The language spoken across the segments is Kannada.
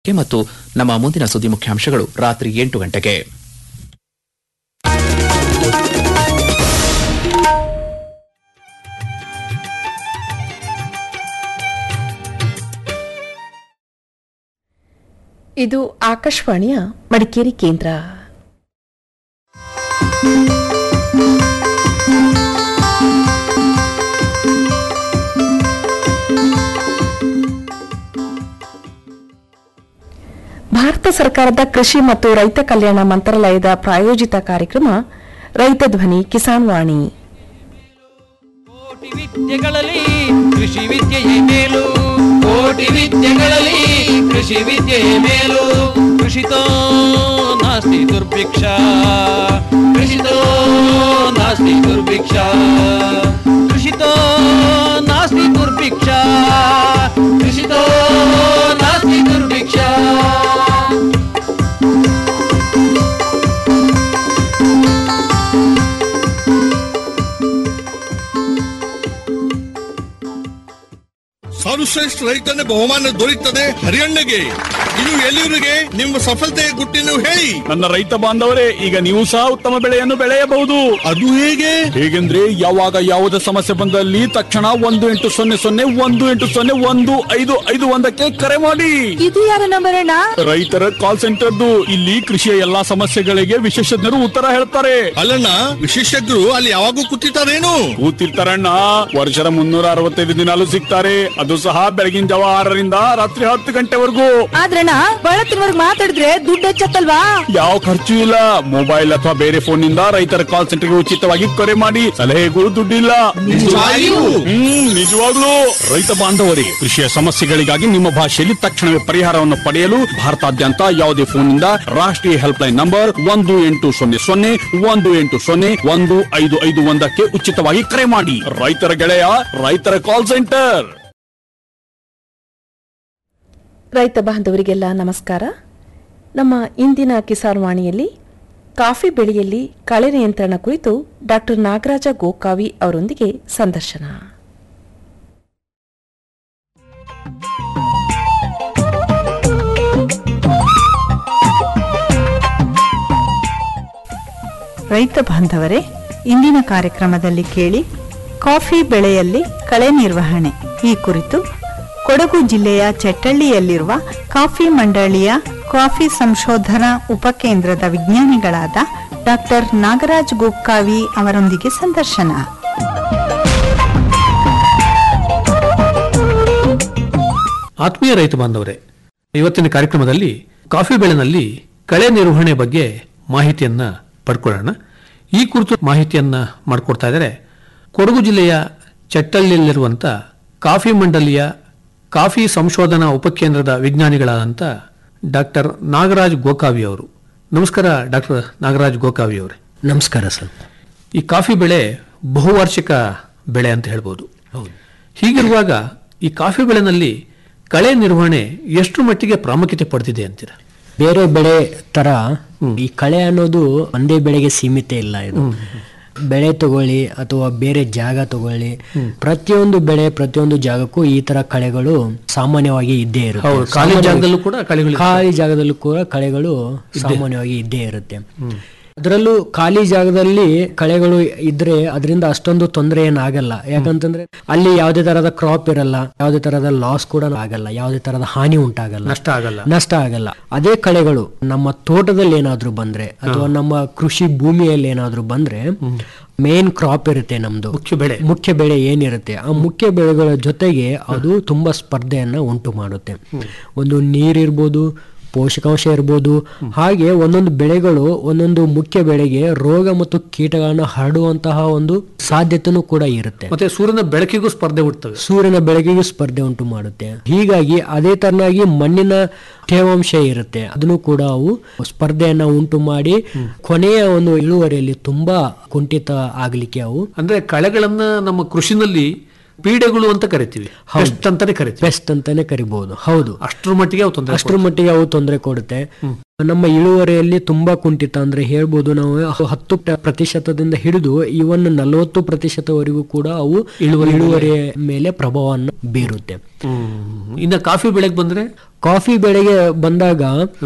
ಮತ್ತು ನಮ್ಮ ಮುಂದಿನ ಸುದ್ದಿ ಮುಖ್ಯಾಂಶಗಳು ರಾತ್ರಿ ಎಂಟು ಗಂಟೆಗೆ ಇದು ಆಕಾಶವಾಣಿಯ ಮಡಿಕೇರಿ ಕೇಂದ್ರ ಭಾರತ ಸರ್ಕಾರದ ಕೃಷಿ ಮತ್ತು ರೈತ ಕಲ್ಯಾಣ ಮಂತ್ರಾಲಯದ ಪ್ರಾಯೋಜಿತ ಕಾರ್ಯಕ್ರಮ ರೈತ ಧ್ವನಿ ಕಿಸಾನ್ ವಾಣಿ ಕೋಟಿ ವಿದ್ಯೆಗಳಲ್ಲಿ ಕೃಷಿ ವಿದ್ಯೆಯೇ ಮೇಲು ಕೋಟಿ ವಿದ್ಯೆಗಳಲ್ಲಿ ಕೃಷಿ ವಿದ್ಯೆಯೇ ಮೇಲು ಕೃಷಿತೋ ನಾಸ್ತಿ ದುರ್ಭಿಕ್ಷ ಕೃಷಿತೋ ನಾಸ್ತಿ ದುರ್ಭಿಕ್ಷ ಕೃಷಿತೋ ನಾಸ್ತಿ ದುರ್ಭಿಕ್ಷ ಕೃಷಿತೋ ನಾಸ್ತಿ ದುರ್ಭಿಕ್ಷ ಸರ್ವಶ್ರೇಷ್ಠ ರೈತನ ಬಹುಮಾನ ದೊರೆಯುತ್ತದೆ ಹರಿಯಣ್ಣಗೆ ಇದು ಎಲ್ಲಿವರಿಗೆ ನಿಮ್ಮ ಸಫಲತೆಯ ಗುಟ್ಟಿನ ಹೇಳಿ ನನ್ನ ರೈತ ಬಾಂಧವರೇ ಈಗ ನೀವು ಸಹ ಉತ್ತಮ ಬೆಳೆಯನ್ನು ಬೆಳೆಯಬಹುದು ಅದು ಹೇಗೆ ಹೇಗೆಂದ್ರೆ ಯಾವಾಗ ಯಾವುದೇ ಸಮಸ್ಯೆ ಬಂದಲ್ಲಿ ತಕ್ಷಣ ಒಂದು ಎಂಟು ಸೊನ್ನೆ ಸೊನ್ನೆ ಒಂದು ಎಂಟು ಸೊನ್ನೆ ಒಂದು ಐದು ಐದು ಒಂದಕ್ಕೆ ಕರೆ ಮಾಡಿ ಇದು ಯಾರ ನಂಬರ್ ಅಣ್ಣ ರೈತರ ಕಾಲ್ ಸೆಂಟರ್ದು ಇಲ್ಲಿ ಕೃಷಿಯ ಎಲ್ಲಾ ಸಮಸ್ಯೆಗಳಿಗೆ ವಿಶೇಷಜ್ಞರು ಉತ್ತರ ಹೇಳ್ತಾರೆ ಅಲ್ಲಣ್ಣ ವಿಶೇಷಜ್ಞರು ಅಲ್ಲಿ ಯಾವಾಗೂ ಕೂತಿರ್ತಾರೇನು ಕೂತಿರ್ತಾರಣ್ಣ ವರ್ಷದ ಮುನ್ನೂರ ಅರವತ್ತೈದು ದಿನಾಲು ಸಿಗ್ತಾರೆ ಅದು ಸಹ ಬೆಳಗಿನ ಜಾವ ಆರರಿಂದ ರಾತ್ರಿ ಹತ್ತು ಗಂಟೆವರೆಗೂ ಆದ್ರಣ್ಣ ಬಳತ್ತಿನವರ್ಗ್ ಮಾತಾಡಿದ್ರೆ ದುಡ್ಡು ಹೆಚ್ಚತ್ತಲ್ವಾ ಯಾವ ಖರ್ಚು ಇಲ್ಲ ಮೊಬೈಲ್ ಅಥವಾ ಬೇರೆ ಫೋನ್ ನಿಂದ ರೈತರ ಕಾಲ್ ಸೆಂಟರ್ಗೆ ಉಚಿತವಾಗಿ ಕರೆ ಮಾಡಿ ಸಲಹೆಗಳು ದುಡ್ಡಿಲ್ಲ ನಿಜವಾಗಿಯೂ? ಹ್ಮ್ ನಿಜವಾಗ್ಲೂ ರೈತ ಬಾಂಧವರೇ ಕೃಷಿಯ ಸಮಸ್ಯೆಗಳಿಗಾಗಿ ನಿಮ್ಮ ಭಾಷೆಯಲ್ಲಿ ತಕ್ಷಣವೇ ಪರಿಹಾರವನ್ನು ಪಡೆಯಲು ಭಾರತಾದ್ಯಂತ ಯಾವುದೇ ಫೋನ್ನಿಂದ ರಾಷ್ಟ್ರೀಯ ಹೆಲ್ಪ್ ಲೈನ್ ನಂಬರ್ ಒಂದು ಎಂಟು ಸೊನ್ನೆ ಸೊನ್ನೆ ಒಂದು ಎಂಟು ಸೊನ್ನೆ ಒಂದು ಐದು ಐದು ಒಂದಕ್ಕೆ ಉಚಿತವಾಗಿ ಕರೆ ಮಾಡಿ ರೈತರ ಗೆಳೆಯ ರೈತರ ಕಾಲ್ ಸೆಂಟರ್ ರೈತ ಬಾಂಧವರಿಗೆಲ್ಲ ನಮಸ್ಕಾರ ನಮ್ಮ ಇಂದಿನ ಕಿಸಾನ್ ವಾಣಿಯಲ್ಲಿ ಕಾಫಿ ಬೆಳೆಯಲ್ಲಿ ಕಳೆ ನಿಯಂತ್ರಣ ಕುರಿತು ಡಾಕ್ಟರ್ ನಾಗರಾಜ ಗೋಕಾವಿ ಅವರೊಂದಿಗೆ ಸಂದರ್ಶನ ರೈತ ಬಾಂಧವರೇ ಇಂದಿನ ಕಾರ್ಯಕ್ರಮದಲ್ಲಿ ಕೇಳಿ ಕಾಫಿ ಬೆಳೆಯಲ್ಲಿ ಕಳೆ ನಿರ್ವಹಣೆ ಈ ಕುರಿತು ಕೊಡಗು ಜಿಲ್ಲೆಯ ಚೆಟ್ಟಳ್ಳಿಯಲ್ಲಿರುವ ಕಾಫಿ ಮಂಡಳಿಯ ಕಾಫಿ ಸಂಶೋಧನಾ ಉಪಕೇಂದ್ರದ ವಿಜ್ಞಾನಿಗಳಾದ ಡಾಕ್ಟರ್ ನಾಗರಾಜ್ ಗುಕ್ಕಾವಿ ಅವರೊಂದಿಗೆ ಸಂದರ್ಶನ ಆತ್ಮೀಯ ರೈತ ಬಾಂಧವರೇ ಇವತ್ತಿನ ಕಾರ್ಯಕ್ರಮದಲ್ಲಿ ಕಾಫಿ ಬೆಳೆನಲ್ಲಿ ಕಳೆ ನಿರ್ವಹಣೆ ಬಗ್ಗೆ ಮಾಹಿತಿಯನ್ನ ಪಡ್ಕೊಳ್ಳೋಣ ಈ ಕುರಿತು ಮಾಹಿತಿಯನ್ನ ಮಾಡಿಕೊಡ್ತಾ ಇದ್ದಾರೆ ಕೊಡಗು ಜಿಲ್ಲೆಯ ಚಟ್ಟಳ್ಳಿಯಲ್ಲಿರುವಂಥ ಕಾಫಿ ಮಂಡಲಿಯ ಕಾಫಿ ಸಂಶೋಧನಾ ಉಪಕೇಂದ್ರದ ವಿಜ್ಞಾನಿಗಳಾದಂಥ ಡಾಕ್ಟರ್ ನಾಗರಾಜ್ ಗೋಕಾವಿ ಅವರು ನಮಸ್ಕಾರ ಡಾಕ್ಟರ್ ನಾಗರಾಜ್ ಗೋಕಾವಿ ಅವರೇ ನಮಸ್ಕಾರ ಸರ್ ಈ ಕಾಫಿ ಬೆಳೆ ಬಹುವಾರ್ಷಿಕ ಬೆಳೆ ಅಂತ ಹೇಳ್ಬೋದು ಹೀಗಿರುವಾಗ ಈ ಕಾಫಿ ಬೆಳೆನಲ್ಲಿ ಕಳೆ ನಿರ್ವಹಣೆ ಎಷ್ಟು ಮಟ್ಟಿಗೆ ಪ್ರಾಮುಖ್ಯತೆ ಪಡೆದಿದೆ ಅಂತೀರಾ ಬೇರೆ ಬೆಳೆ ತರ ಈ ಕಳೆ ಅನ್ನೋದು ಒಂದೇ ಬೆಳೆಗೆ ಸೀಮಿತ ಇಲ್ಲ ಇದು ಬೆಳೆ ತಗೊಳ್ಳಿ ಅಥವಾ ಬೇರೆ ಜಾಗ ತಗೊಳ್ಳಿ ಪ್ರತಿಯೊಂದು ಬೆಳೆ ಪ್ರತಿಯೊಂದು ಜಾಗಕ್ಕೂ ಈ ತರ ಕಳೆಗಳು ಸಾಮಾನ್ಯವಾಗಿ ಇದ್ದೇ ಇರುತ್ತೆ ಹೌದು, ಖಾಲಿ ಸಾಮಾನ್ಯವಾಗಿ- ಜಾಗದಲ್ಲೂ ಕೂಡ ಕಳೆಗಳು ಖಾಲಿ ಜಾಗದಲ್ಲೂ ಕೂಡ ಕಳೆಗಳು ಸಾಮಾನ್ಯವಾಗಿ ಇದ್ದೇ ಇರುತ್ತೆ ಅದರಲ್ಲೂ ಖಾಲಿ ಜಾಗದಲ್ಲಿ ಕಳೆಗಳು ಇದ್ರೆ ಅದರಿಂದ ಅಷ್ಟೊಂದು ತೊಂದರೆ ಏನಾಗಲ್ಲ ಯಾಕಂತಂದ್ರೆ ಅಲ್ಲಿ ಯಾವುದೇ ತರದ ಕ್ರಾಪ್ ಇರಲ್ಲ ಯಾವುದೇ ತರದ ಲಾಸ್ ಕೂಡ ಆಗಲ್ಲ ಯಾವುದೇ ತರದ ಹಾನಿ ಉಂಟಾಗಲ್ಲ ನಷ್ಟ ಆಗಲ್ಲ ನಷ್ಟ ಆಗಲ್ಲ ಅದೇ ಕಳೆಗಳು ನಮ್ಮ ತೋಟದಲ್ಲಿ ಏನಾದ್ರೂ ಬಂದ್ರೆ ಅಥವಾ ನಮ್ಮ ಕೃಷಿ ಭೂಮಿಯಲ್ಲಿ ಏನಾದ್ರೂ ಬಂದ್ರೆ ಮೇನ್ ಕ್ರಾಪ್ ಇರುತ್ತೆ ನಮ್ದು ಮುಖ್ಯ ಬೆಳೆ ಮುಖ್ಯ ಬೆಳೆ ಏನಿರುತ್ತೆ ಆ ಮುಖ್ಯ ಬೆಳೆಗಳ ಜೊತೆಗೆ ಅದು ತುಂಬಾ ಸ್ಪರ್ಧೆಯನ್ನ ಉಂಟು ಮಾಡುತ್ತೆ ಒಂದು ನೀರಿರ್ಬೋದು ಪೋಷಕಾಂಶ ಇರ್ಬೋದು ಹಾಗೆ ಒಂದೊಂದು ಬೆಳೆಗಳು ಒಂದೊಂದು ಮುಖ್ಯ ಬೆಳೆಗೆ ರೋಗ ಮತ್ತು ಕೀಟಗಳನ್ನ ಹರಡುವಂತಹ ಒಂದು ಸಾಧ್ಯತೆನೂ ಕೂಡ ಇರುತ್ತೆ ಮತ್ತೆ ಸೂರ್ಯನ ಬೆಳಕಿಗೂ ಸ್ಪರ್ಧೆ ಹುಟ್ಟುತ್ತವೆ ಸೂರ್ಯನ ಬೆಳಕಿಗೂ ಸ್ಪರ್ಧೆ ಉಂಟು ಮಾಡುತ್ತೆ ಹೀಗಾಗಿ ಅದೇ ತರನಾಗಿ ಮಣ್ಣಿನ ತೇವಾಂಶ ಇರುತ್ತೆ ಅದನ್ನು ಕೂಡ ಅವು ಸ್ಪರ್ಧೆಯನ್ನ ಉಂಟು ಮಾಡಿ ಕೊನೆಯ ಒಂದು ಇಳುವರಿಯಲ್ಲಿ ತುಂಬಾ ಕುಂಠಿತ ಆಗ್ಲಿಕ್ಕೆ ಅವು ಅಂದ್ರೆ ಕಳೆಗಳನ್ನ ನಮ್ಮ ಕೃಷಿನಲ್ಲಿ ಪೀಡೆಗಳು ಅಂತ ಕರಿತೀವಿ ಪೆಸ್ಟ್ ಅಂತಾನೆ ಕರಿತೀವಿ ಬೆಸ್ಟ್ ಅಂತಾನೆ ಕರಿಬಹುದು ಹೌದು ಅಷ್ಟರ ಮಟ್ಟಿಗೆ ಅವು ತೊಂದರೆ ಅಷ್ಟರ ಮಟ್ಟಿಗೆ ಅವು ತೊಂದರೆ ಕೊಡುತ್ತೆ ನಮ್ಮ ಇಳುವರಿಯಲ್ಲಿ ತುಂಬಾ ಕುಂಠಿತ ಅಂದ್ರೆ ಹೇಳ್ಬೋದು ನಾವು ಹತ್ತು ಪ್ರ- ಪ್ರತಿಶತದಿಂದ ಹಿಡಿದು ಇವನ್ ನಲವತ್ತು ಪ್ರತಿಶತವರೆಗೂ ಕೂಡ ಅವು ಇಳುವರಿಯ ಮೇಲೆ ಪ್ರಭಾವವನ್ನು ಬೀರುತ್ತೆ ಹ್ಮ್. ಇನ್ನ ಕಾಫಿ ಬೆಳೆಗೆ ಬಂದ್ರೆ ಕಾಫಿ ಬೆಳೆಗೆ ಬಂದಾಗ